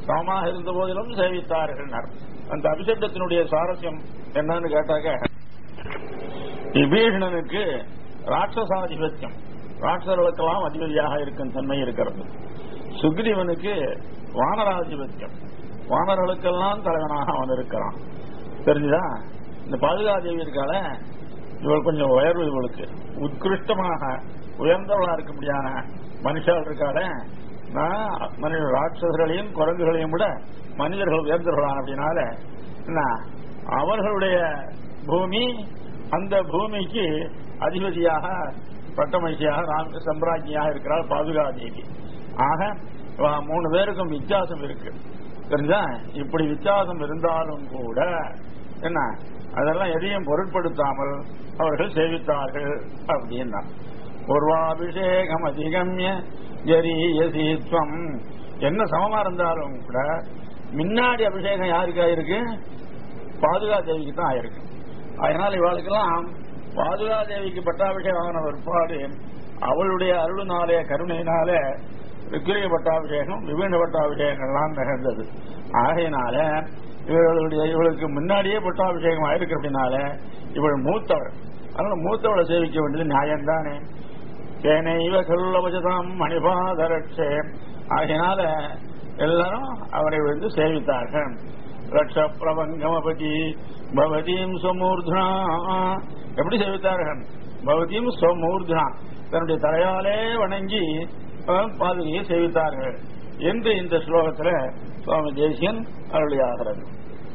சமமாக இருந்த போதிலும் சேவித்தார்கள் அந்த அபிஷேகத்தினுடைய சுவாரஸ்யம் என்னன்னு கேட்டாக்க விபீஷணனுக்கு ராட்சசாதிபத்தியம் ராட்சர்களுக்கெல்லாம் அதிபதியாக இருக்கும் தன்மை இருக்கிறது சுக்ரீவனுக்கு வானராதிபத்தியம் வானர்களுக்கெல்லாம் தலைவனாக அவன் இருக்கிறான் தெரிஞ்சுதா இந்த பாதுகாதேவி இருக்கால இவள் கொஞ்சம் உயர்வு இவளுக்கு உத்கிருஷ்டமாக உயர்ந்தவளா இருக்க முடியாத மனுஷால் இருக்கால நான் மனித ராட்சசர்களையும் குரங்குகளையும் விட மனிதர்கள் உயர்ந்தவர்களான அப்படின்னால என்ன அவர்களுடைய பூமி அந்த பூமிக்கு அதிபதியாக பட்டமகிழ்ச்சியாக ராம் சம்பிராஜியாக இருக்கிறாள் பாதுகாதேவி ஆக இவ மூணு பேருக்கும் வித்தியாசம் இருக்கு தெரிஞ்சா இப்படி வித்தியாசம் இருந்தாலும் கூட என்ன அதெல்லாம் எதையும் பொருட்படுத்தாமல் அவர்கள் சேவித்தார்கள் அப்படின்னா பூர்வாபிஷேகம் அதிகம்ய ஜரியசீத்வம் என்ன சமமா இருந்தாலும் கூட முன்னாடி அபிஷேகம் யாருக்கு ஆயிருக்கு பாதுகா தேவிக்கு தான் ஆயிருக்கு அதனால இவாளுக்கெல்லாம் பாதுகா தேவிக்கு பட்டாபிஷேகம் ஆன பிற்பாடு அவளுடைய அருளினாலே கருணையினாலே ருக்கிரிய பட்டாபிஷேகம் விபீன பட்டாபிஷேகங்கள்லாம் நிகழ்ந்தது ஆகையினால இவர்களுடைய இவளுக்கு முன்னாடியே பட்டாபிஷேகம் ஆயிருக்கு அப்படின்னால இவள் மூத்தவள் அதனால மூத்தவளை சேவிக்க வேண்டியது நியாயம்தானே தேனைவ கல்லவஜதாம் மணிபாதரட்சே ஆகையினால எல்லாரும் அவரை வந்து சேவித்தார்கள் ரட்ச பிரபங்கமபதி பவதீம் சொமூர்தனா எப்படி சேவித்தார்கள் பவதீம் சொமூர்தனா தன்னுடைய தலையாலே வணங்கி பாதுகையை சேவித்தார்கள் என்று இந்த ஸ்லோகத்தில் சுவாமி தேசியன் அருளியாகிறது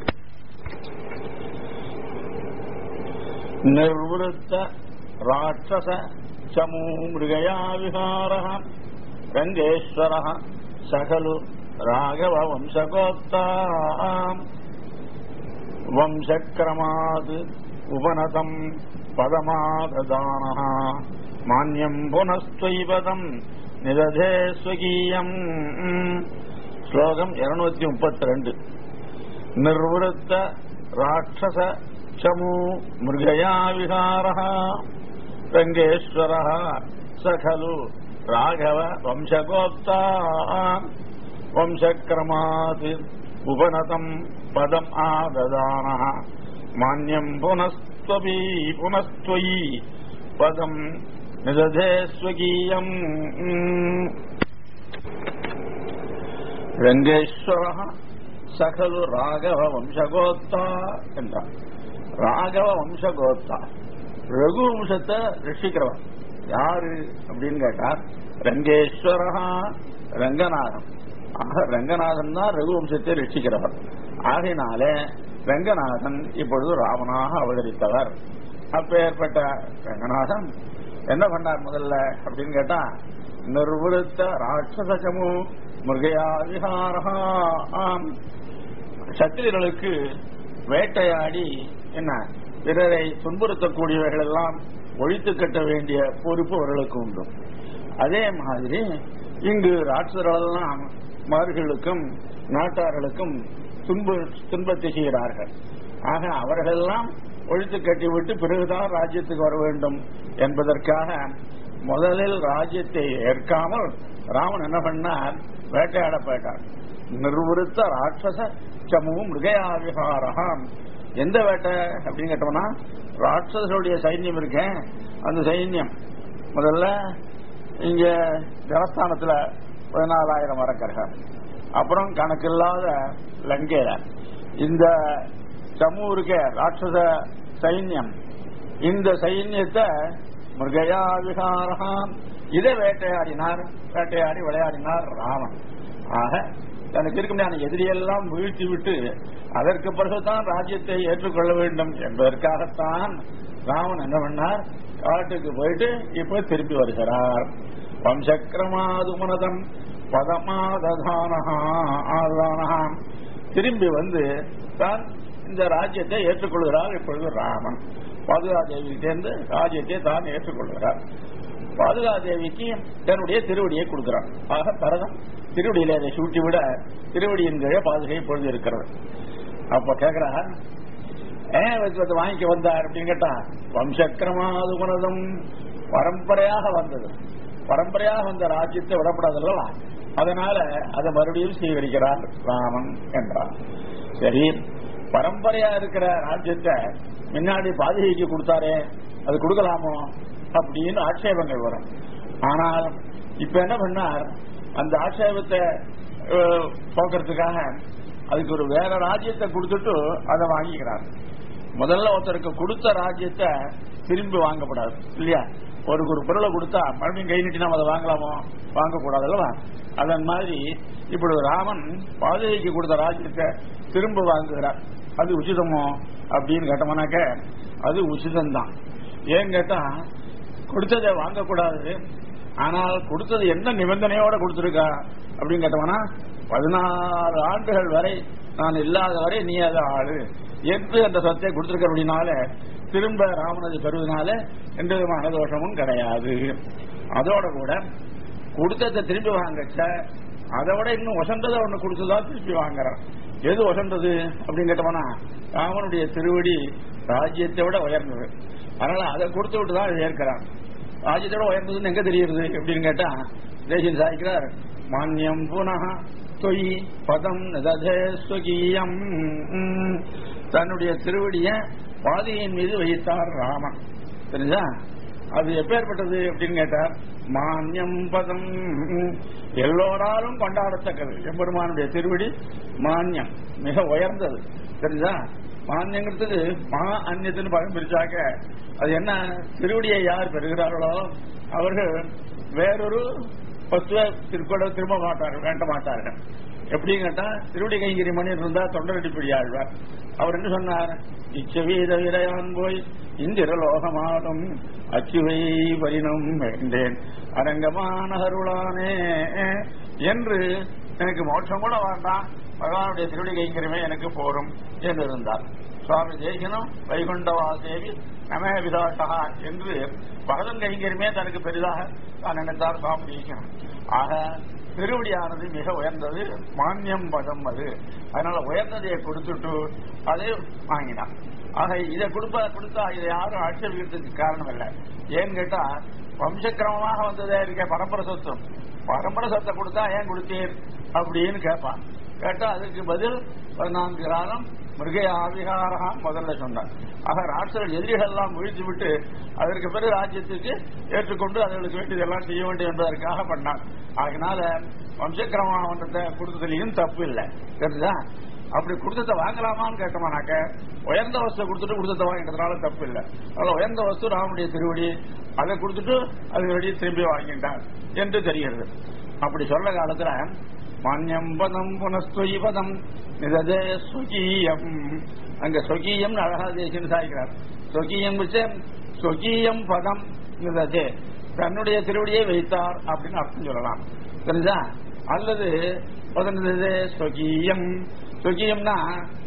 நிர்வருத்த ராட்சச சமூ மிருகயா விஹார ரங்கேஸ்வர சகலு ராகவ வம்சகோப்தா வம்சக்கிரமாத் உபனதம் பதமாததான மானியம் புனஸ்துவதம் நிததே ஸ்வகீயம் ஸ்லோகம் இருநூத்தி முப்பத்தி ரெண்டு நிர்வருத்த ராட்சச சமு மிருகயா விஹார ரங்கேஸ்வர சகலு ராகவ வம்சகோப்தா வம்சக்கிரமாத் உபனதம் பதம் ஆததான மானியம் புனஸ்துவபி புனஸ்துவயி பதம் நிததே ஸ்வகீயம் ரங்கேஸ்வர சகலு ராகவ வம்சகோத்தா என்றார் ராகவ வம்சகோத்தா ரகு வம்சத்தை ரட்சிக்கிறவன் யாரு அப்படின்னு கேட்டார் ரங்கேஸ்வரா ரங்கநாதன் ஆக ரங்கநாதன் தான் ரகு வம்சத்தை ரட்சிக்கிறவர் ஆகையினால ரங்கநாதன் இப்பொழுது ராமனாக அவதரித்தவர் அப்பேற்பட்ட ரங்கநாதன் என்ன பண்ணார் முதல்ல அப்படின்னு கேட்டா நிர்வருத்த ராட்சசமு மிருகயா விஹாரா சத்திரியர்களுக்கு வேட்டையாடி என்ன பிறரை துன்புறுத்தக்கூடியவர்கள் எல்லாம் ஒழித்து கட்ட வேண்டிய பொறுப்பு அவர்களுக்கு உண்டு அதே மாதிரி இங்கு ராட்சசர்களெல்லாம் மார்களுக்கும் நாட்டார்களுக்கும் துன்பு துன்பத்தை செய்கிறார்கள் ஆக அவர்களெல்லாம் ஒழித்து கட்டிவிட்டு பிறகுதான் ராஜ்யத்துக்கு வர வேண்டும் என்பதற்காக முதலில் ராஜ்யத்தை ஏற்காமல் ராமன் என்ன பண்ணார் வேட்டையாட போயிட்டார் நிர்வருத்த ராட்சச சமு மிருகயாவிகாரம் எந்த வேட்டை அப்படின்னு கேட்டோம்னா ராட்சசருடைய சைன்யம் இருக்கேன் அந்த சைன்யம் முதல்ல இங்க தேவஸ்தானத்துல பதினாலாயிரம் அரக்கர்கள் அப்புறம் கணக்கில்லாத லங்கையில இந்த சமூருக்க ராட்சச சைன்யம் இந்த சைன்யத்தை மிருகயா விகாரம் இதை வேட்டையாடினார் வேட்டையாடி விளையாடினார் ராமன் ஆக தனக்கு இருக்க முடியாத எதிரியெல்லாம் வீழ்த்தி விட்டு அதற்கு பிறகுதான் ராஜ்யத்தை ஏற்றுக்கொள்ள வேண்டும் என்பதற்காகத்தான் ராமன் என்ன பண்ணார் காட்டுக்கு போயிட்டு இப்ப திரும்பி வருகிறார் வம்சக்கிரமாதுமனதம் பதமாததானஹா திரும்பி வந்து தான் இந்த ராஜ்யத்தை ஏற்றுக்கொள்கிறார் இப்பொழுது ராமன் பாதுகாதேவி சேர்ந்து ராஜ்யத்தை தான் ஏற்றுக்கொள்கிறார் பாதுகாதேவிக்கு தன்னுடைய திருவடியை கொடுக்கிறார் ஆக பரதம் திருவடியில அதை சூட்டி விட திருவடியின் கீழே பாதுகை பொழுது இருக்கிறது அப்ப கேக்குறார் ஏன் வச்சு வாங்கிக்க வந்தார் அப்படின்னு கேட்டா வம்சக்கிரமாது குணதம் பரம்பரையாக வந்தது பரம்பரையாக வந்த ராஜ்யத்தை விடப்படாதல்ல அதனால அதை மறுபடியும் ஸ்வீகரிக்கிறார் ராமன் என்றார் சரி பரம்பரையா இருக்கிற ராஜ்யத்தை முன்னாடி பாதுகைக்கு கொடுத்தாரே அது கொடுக்கலாமோ அப்படின்னு ஆட்சேபங்கள் வரும் ஆனால் இப்ப என்ன பண்ணார் அந்த ஆட்சேபத்தை அஹ், போக்குறதுக்காக அதுக்கு ஒரு வேற ராஜ்யத்தை கொடுத்துட்டு அதை வாங்கிக்கிறார் முதல்ல ஒருத்தருக்கு கொடுத்த ராஜ்யத்தை திரும்பி வாங்கப்படாது இல்லையா ஒரு ஒரு பொருளை கொடுத்தா மறுபடியும் கை நீட்டி நம்ம அதை வாங்கலாமோ வாங்கக்கூடாது அல்லவா அதன் மாதிரி இப்படி ராமன் பாதுகைக்கு கொடுத்த ராஜ்யத்தை திரும்ப வாங்குகிறார் அது உச்சிதமோ அப்படின்னு கேட்டோம்னாக்க அது உச்சிதம்தான் ஏன் கேட்டா கொடுத்ததை வாங்கக்கூடாது ஆனால் கொடுத்தது என்ன நிபந்தனையோட கொடுத்திருக்கா அப்படின்னு கேட்டோம்னா பதினாறு ஆண்டுகள் வரை நான் இல்லாத வரை நீ அதை ஆளு என்று அந்த சொத்தை கொடுத்திருக்க அப்படின்னால திரும்ப ராமனது பெறுவதனால எந்த விதமான தோஷமும் கிடையாது அதோட கூட கொடுத்ததை திரும்பி வாங்கச்ச அதை விட இன்னும் வசந்ததை ஒண்ணு கொடுத்துதான் திருப்பி வாங்குறான் எது வசந்தது அப்படின்னு கேட்டோம்னா ராமனுடைய திருவடி ராஜ்யத்தை விட உயர்ந்தது அதனால அதை கொடுத்து விட்டு தான் ஏற்கிறான் ராஜ்யத்தை விட உயர்ந்ததுன்னு எங்க தெரியுது அப்படின்னு கேட்டா தேசியன் சாய்க்கிறார் மானியம் புனக தொய் பதம் நததே ஸ்வகீயம் ம். தன்னுடைய திருவடிய பாதையின் மீது வைத்தார் ராமன் தெரிஞ்சா அது எப்பேற்பட்டது அப்படின்னு கேட்டார் மானியம் பதம் ம். எல்லோராலும் கொண்டாடத்தக்கது எம்பெருமானுடைய திருவடி மானியம் மிக உயர்ந்தது தெரிஞ்சா மானியங்கிறதுக்கு மா அந்நியத்துன்னு பகம் பிரிச்சாக்க அது என்ன திருவடியை யார் பெறுகிறார்களோ அவர்கள் வேறொரு வஸ்துவை திருக்கொட திரும்ப மாட்டார்கள் வேண்ட மாட்டார்கள் எப்படி கேட்டா திருவடி கைங்கிரி மணி இருந்தா தொண்டரடிப்படி ஆழ்வார் அவர் என்ன சொன்னார் இச்சவீத விரையான் போய் இந்திரலோகமாடும் அச்சுவை பரினம் வேண்டேன் அரங்கமான அருளானே என்று எனக்கு மோட்சம் கூட வேண்டாம் பகவானுடைய திருவடி கைங்கரமே எனக்கு போரும் என்று இருந்தார் சுவாமி தேசிகனும் வைகுண்டவாசேவி நமே விதாசகா என்று பரதன் கைங்கரமே தனக்கு பெரிதாக தான் நினைத்தார் சுவாமி தேசிகனும் ஆக திருவடியானது மிக உயர்ந்தது மானியம் பதம் அது அதனால உயர்ந்ததையை கொடுத்துட்டு அதை வாங்கினான் ஆக இதை கொடுப்ப கொடுத்தா இதை யாரும் ஆட்சேபிக்கிறதுக்கு காரணம் இல்லை ஏன்னு கேட்டா வம்சக்கிரமமாக வந்ததே இருக்க பரம்பரை சொத்து பரம்பரை சொத்தை கொடுத்தா ஏன் கொடுத்தீர் அப்படின்னு கேட்பான் கேட்டா அதுக்கு பதில் பதினான்கு காலம் மிருக ஆவிகாரா முதல்ல சொன்னார் ஆக ராட்சர்கள் எதிரிகள் எல்லாம் வீழ்ச்சி விட்டு அதற்கு பிறகு ராஜ்யத்துக்கு ஏற்றுக்கொண்டு அவர்களுக்கு வேண்டியதெல்லாம் செய்ய வேண்டும் என்பதற்காக பண்ணார் அதனால வம்சக்கிரமத்தை கொடுத்ததுலயும் தப்பு இல்லை தெரியுதா அப்படி கொடுத்ததை வாங்கலாமான்னு கேட்டோம்னாக்க உயர்ந்த வஸ்து கொடுத்துட்டு கொடுத்ததை வாங்கிட்டதுனால தப்பு இல்லை அதனால உயர்ந்த வஸ்து ராமனுடைய திருவடி அதை கொடுத்துட்டு அது வெளியே திரும்பி வாங்கிட்டார் என்று தெரிகிறது அப்படி சொல்ற காலத்துல மான்யம் பதம் புனஸ்துயி பதம் நிததே ஸ்வகீயம் அங்க ஸ்வகீயம் அழகா தேசியம் சாய்க்கிறார் ஸ்வகீயம் வச்சு ஸ்வகீயம் பதம் நிததே தன்னுடைய திருவடியை வைத்தார் அப்படின்னு அர்த்தம் சொல்லலாம் தெரிஞ்சா அல்லது பதினது ஸ்வகீயம் ஸ்வகீயம்னா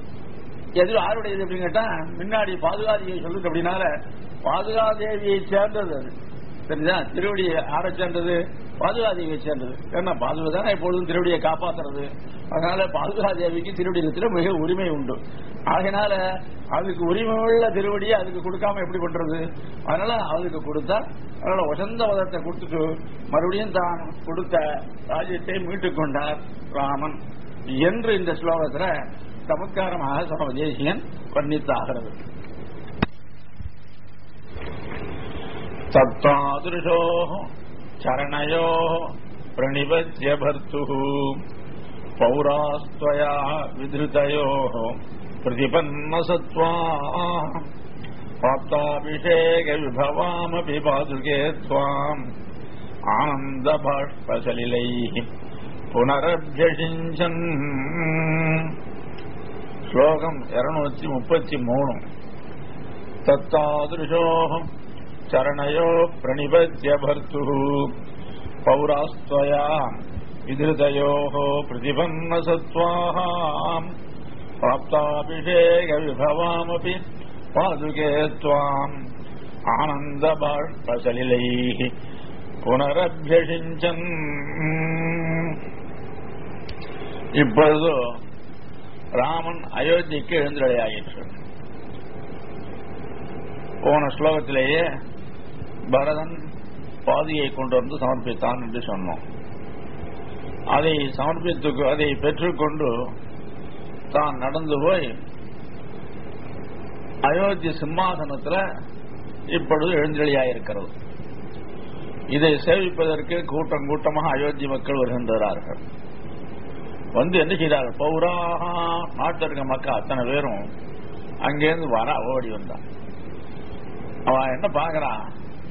எது யாருடையது அப்படின்னு கேட்டா முன்னாடி பாதுகாதியை சொல்லுது அப்படின்னால பாதுகாதேவியை சேர்ந்தது அது தெரிஞ்சா திருவடியை ஆரை சேர்ந்தது பாதுகாதேவியை சேர்ந்தது ஏன்னா பாதுகா தானே எப்பொழுதும் திருவடியை காப்பாத்துறது அதனால பாதுகாதேவிக்கு திருவடியத்தில் மிக உரிமை உண்டு ஆகையினால அதுக்கு உரிமை உள்ள திருவடியை அதுக்கு கொடுக்காம எப்படி பண்றது அதனால அதுக்கு கொடுத்தா அதனால உசந்த வதத்தை கொடுத்துட்டு மறுபடியும் தான் கொடுத்த ராஜ்யத்தை மீட்டுக் கொண்டார் ராமன் என்று இந்த ஸ்லோகத்துல சமத்காரமாக சுவாமி தேசியன் வர்ணித்தாகிறது தத்தாதிருஷோ சரணயோ பிரணிபத்ய பர்த்துः பௌராஸ்த்வயா விதிருதயோ பிரதிபன்னசத்வா प्राप्ताभिषेक विभवामपि पादुके त्वाम् आनन्दबाष्पसलिलैः पुनरभ्यषिञ्चन् श्लोकम् இருநூத்தி முப்பத்தி மூணு तत्तादृशोः चरणयो प्रणिपत्य भर्तुः पौरास्त्वया विधृतयोः प्रतिपन्नसत्त्वाः प्राप्ताभिषेकविभवामपि पादुके त्वाम् आनन्दबाष्पसलिलैः புனரபியசிஞ்சன் இப்பொழுது ராமன் அயோத்திக்கு எழுந்தடையாயிற்று போன ஸ்லோகத்திலேயே பரதன் பாதியை கொண்டு வந்து சமர்ப்பித்தான் என்று சொன்னோம் அதை சமர்ப்பித்து அதை பெற்றுக்கொண்டு தான் நடந்து போய் அயோத்தி சிம்மாசனத்துல இப்பொழுது எழுந்தொழியாயிருக்கிறது இதை சேவிப்பதற்கு கூட்டம் கூட்டமாக அயோத்தி மக்கள் வருகின்றார்கள் வந்து என்ன செய்தார்கள் பௌராக நாட்டில் இருக்க மக்கள் அத்தனை பேரும் அங்கேருந்து வர ஓடி வந்தான் அவன் என்ன பாக்குறான்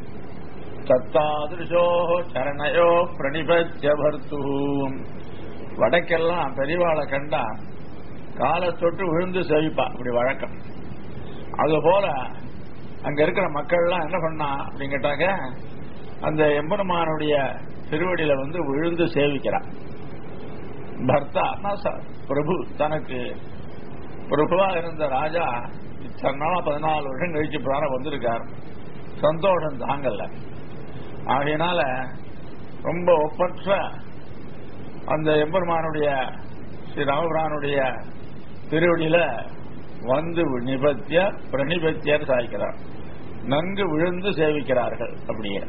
தத்தாதிருஷோ சரணயோ பிரணிபத்திய பர்த்து வடக்கெல்லாம் பெரியவாளை கண்டா காலை தொட்டு விழுந்து சேவிப்பா அப்படி வழக்கம் அது போல அங்க இருக்கிற மக்கள்லாம் என்ன பண்ணா அப்படின்னு கேட்டாங்க அந்த எம்பெருமானுடைய திருவடியில வந்து விழுந்து சேவிக்கிறான் பர்த்தா பிரபு தனக்கு பிரபுவா இருந்த ராஜா இத்தனை பதினாலு வருஷம் கழிச்சு பிராரம் வந்திருக்கார் சந்தோஷம் தாங்கல்ல ஆகையினால ரொம்ப ஒப்பற்ற அந்த எம்பெருமானுடைய ஸ்ரீ ராமபிரானுடைய திருவடியில வந்து நிபத்திய பிரணிபத்தியர் சாய்க்கிறார் நன்கு விழுந்து சேவிக்கிறார்கள் அப்படியே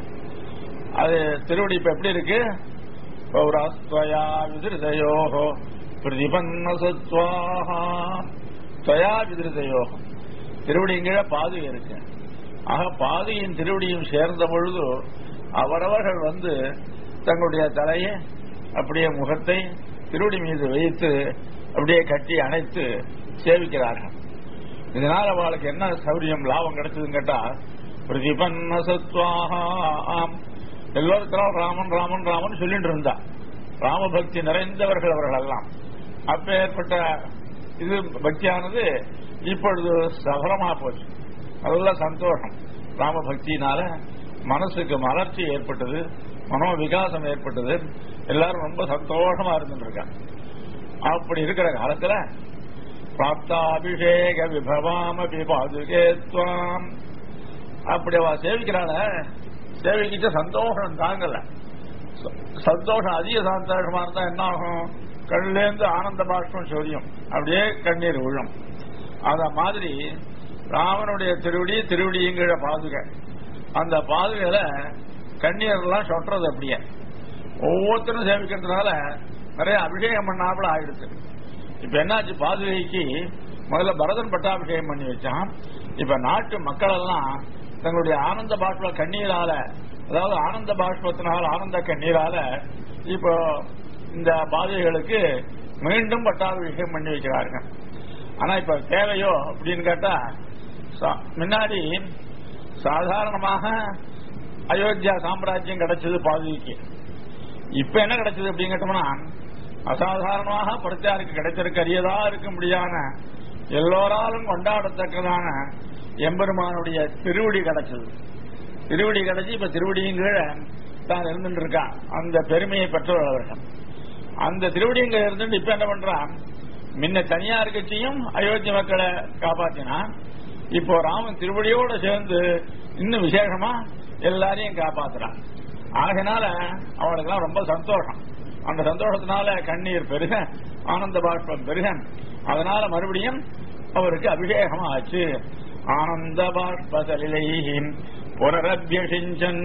அது திருவடி இப்ப எப்படி இருக்கு பௌராஸ்துவயா விதிருதயோகோ பிரதிபன்ன சத்வாஹா துவயா விதிருதயோகோ திருவடியின் கீழே பாதுகை இருக்கு ஆக பாதுகையின் திருவடியும் சேர்ந்த பொழுது அவரவர்கள் வந்து தங்களுடைய தலையை அப்படியே முகத்தை திருவடி மீது வைத்து அப்படியே கட்டி அணைத்து சேவிக்கிறார்கள் இதனால அவளுக்கு என்ன சௌரியம் லாபம் கிடைச்சதுன்னு கேட்டா பிரதிபன்ன சத்வாஹாம் எல்லோருக்கும் ராமன் ராமன் ராமன் சொல்லிட்டு இருந்தா ராமபக்தி நிறைந்தவர்கள் அவர்கள் எல்லாம் அப்ப ஏற்பட்ட இது பக்தியானது இப்பொழுது சபலமா போச்சு நல்ல சந்தோஷம் ராம பக்தியினால மனசுக்கு மலர்ச்சி ஏற்பட்டது மனோ விகாசம் ஏற்பட்டது எல்லாரும் ரொம்ப சந்தோஷமா இருந்துருக்காங்க அப்படி இருக்கிற காலத்துல பிராப்தாபிஷேக விபவாமபி பாதுகே துவாம் அப்படி அவ சேவிக்கிறாள சேவிக்கிட்ட சந்தோஷம் தாங்கல சந்தோஷம் அதிக சந்தோஷமா இருந்தா என்ன ஆகும் கண்ணிலேருந்து ஆனந்த பாஷ்பம் சொரியும் அப்படியே கண்ணீர் விழும் அத மாதிரி ராமனுடைய திருவடி திருவடிங்கிற பாதுகை அந்த பாதுகையில கண்ணீர் எல்லாம் சொட்டுறது அப்படியே ஒவ்வொருத்தரும் சேவிக்கிறதுனால நிறைய அபிஷேகம் பண்ணாப்புல ஆயிடுச்சு இப்ப என்னாச்சு பாதுகைக்கு முதல்ல பரதன் பட்டாபிஷேகம் பண்ணி வச்சான் இப்ப நாட்டு மக்கள் எல்லாம் தங்களுடைய ஆனந்த பாஷ்ப கண்ணீரால அதாவது ஆனந்த பாஷ்பத்தினால் ஆனந்த கண்ணீரால இப்போ இந்த பாதைகளுக்கு மீண்டும் பட்டாபிஷேகம் பண்ணி வைக்கிறார்கள் ஆனா இப்ப தேவையோ அப்படின்னு கேட்டா முன்னாடி சாதாரணமாக அயோத்தியா சாம்ராஜ்யம் கிடைச்சது பாதுகைக்கு இப்ப என்ன கிடைச்சது அப்படின்னு கேட்டோம்னா அசாதாரணமாக பிரச்சாருக்கு கிடைச்சிருக்க அரியதா இருக்க முடியாத எல்லோராலும் கொண்டாடத்தக்கதான எம்பெருமானுடைய திருவடி கிடைச்சது திருவடி கிடைச்சி இப்ப திருவடியும் கீழே தான் இருந்துட்டு இருக்கான் அந்த பெருமையை பெற்றவர்கள் அந்த திருவடியும் கீழே இருந்துட்டு இப்ப என்ன பண்றான் முன்ன தனியார் கட்சியும் அயோத்தி மக்களை காப்பாத்தினான் இப்போ ராமன் திருவடியோட சேர்ந்து இன்னும் விசேஷமா எல்லாரையும் காப்பாத்துறான் ஆகினால அவனுக்கெல்லாம் ரொம்ப சந்தோஷம் அந்த சந்தோஷத்தினால கண்ணீர் பெருக ஆனந்த பாஷ்பம் பெருக அதனால மறுபடியும் அவருக்கு அபிஷேகம் ஆச்சு ஆனந்த பாஷ்பசலிலை புனரபியசிஞ்சன்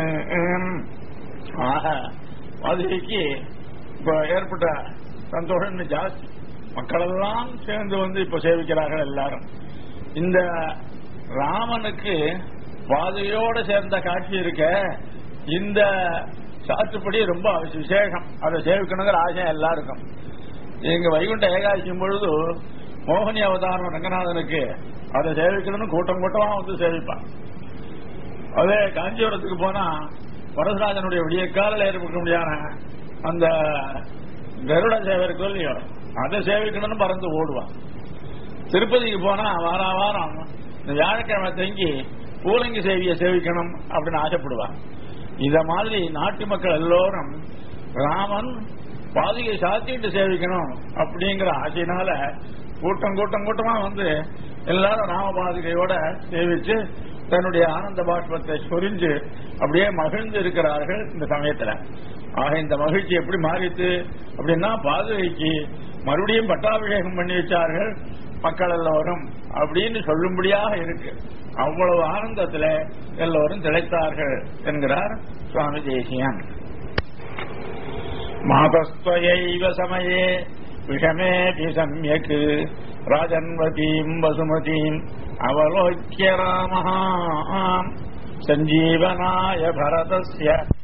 ஆக மதுரைக்கு இப்ப ஏற்பட்ட சந்தோஷம் இன்னும் ஜாஸ்தி மக்களெல்லாம் சேர்ந்து வந்து இப்ப சேவிக்கிறார்கள் எல்லாரும் இந்த ராமனுக்கு பாதையோட சேர்ந்த காட்சி இருக்க இந்த சாத்துப்படி ரொம்ப விசேஷம் அதை சேவிக்கணுங்கிற ஆசை எல்லாருக்கும் எங்க வைகுண்ட ஏகாதசியும் பொழுது மோகினி அவதாரம் ரங்கநாதனுக்கு அதை சேவிக்கணும்னு கூட்டம் கூட்டமா வந்து சேவிப்பான் அதே காஞ்சிபுரத்துக்கு போனா வரதராஜனுடைய விடிய காலில் ஏற்பட முடியாத அந்த கருட சேவை இருக்கும் இல்லையோ அதை சேவிக்கணும்னு பறந்து ஓடுவான் திருப்பதிக்கு போனா வார வாரம் இந்த வியாழக்கிழமை தங்கி பூலங்கி சேவியை சேவிக்கணும் அப்படின்னு ஆசைப்படுவான் இத மாதிரி நாட்டு மக்கள் எல்லோரும் ராமன் பாதிகை சாத்திட்டு சேவிக்கணும் அப்படிங்கிற ஆசையினால கூட்டம் கூட்டம் கூட்டமா வந்து எல்லாரும் ராம பாதிகையோட சேவிச்சு தன்னுடைய ஆனந்த பாஷ்பத்தை சொரிஞ்சு அப்படியே மகிழ்ந்து இருக்கிறார்கள் இந்த சமயத்துல ஆக இந்த மகிழ்ச்சி எப்படி மாறித்து அப்படின்னா பாதுகைக்கு மறுபடியும் பட்டாபிஷேகம் பண்ணி வச்சார்கள் மக்கள் எல்லோரும் அப்படின்னு சொல்லும்படியாக இருக்கு அவ்வளவு ஆனந்தத்துல எல்லோரும் திளைத்தார்கள் என்கிறார் சுவாமி தேசியன் மாதஸ்வயைவ சமயே விஷமேபி சம்யக் ராஜன்வதீம் வசுமதீம் அவலோக்கிய ராமः சஞ்சீவனாய பரதஸ்ய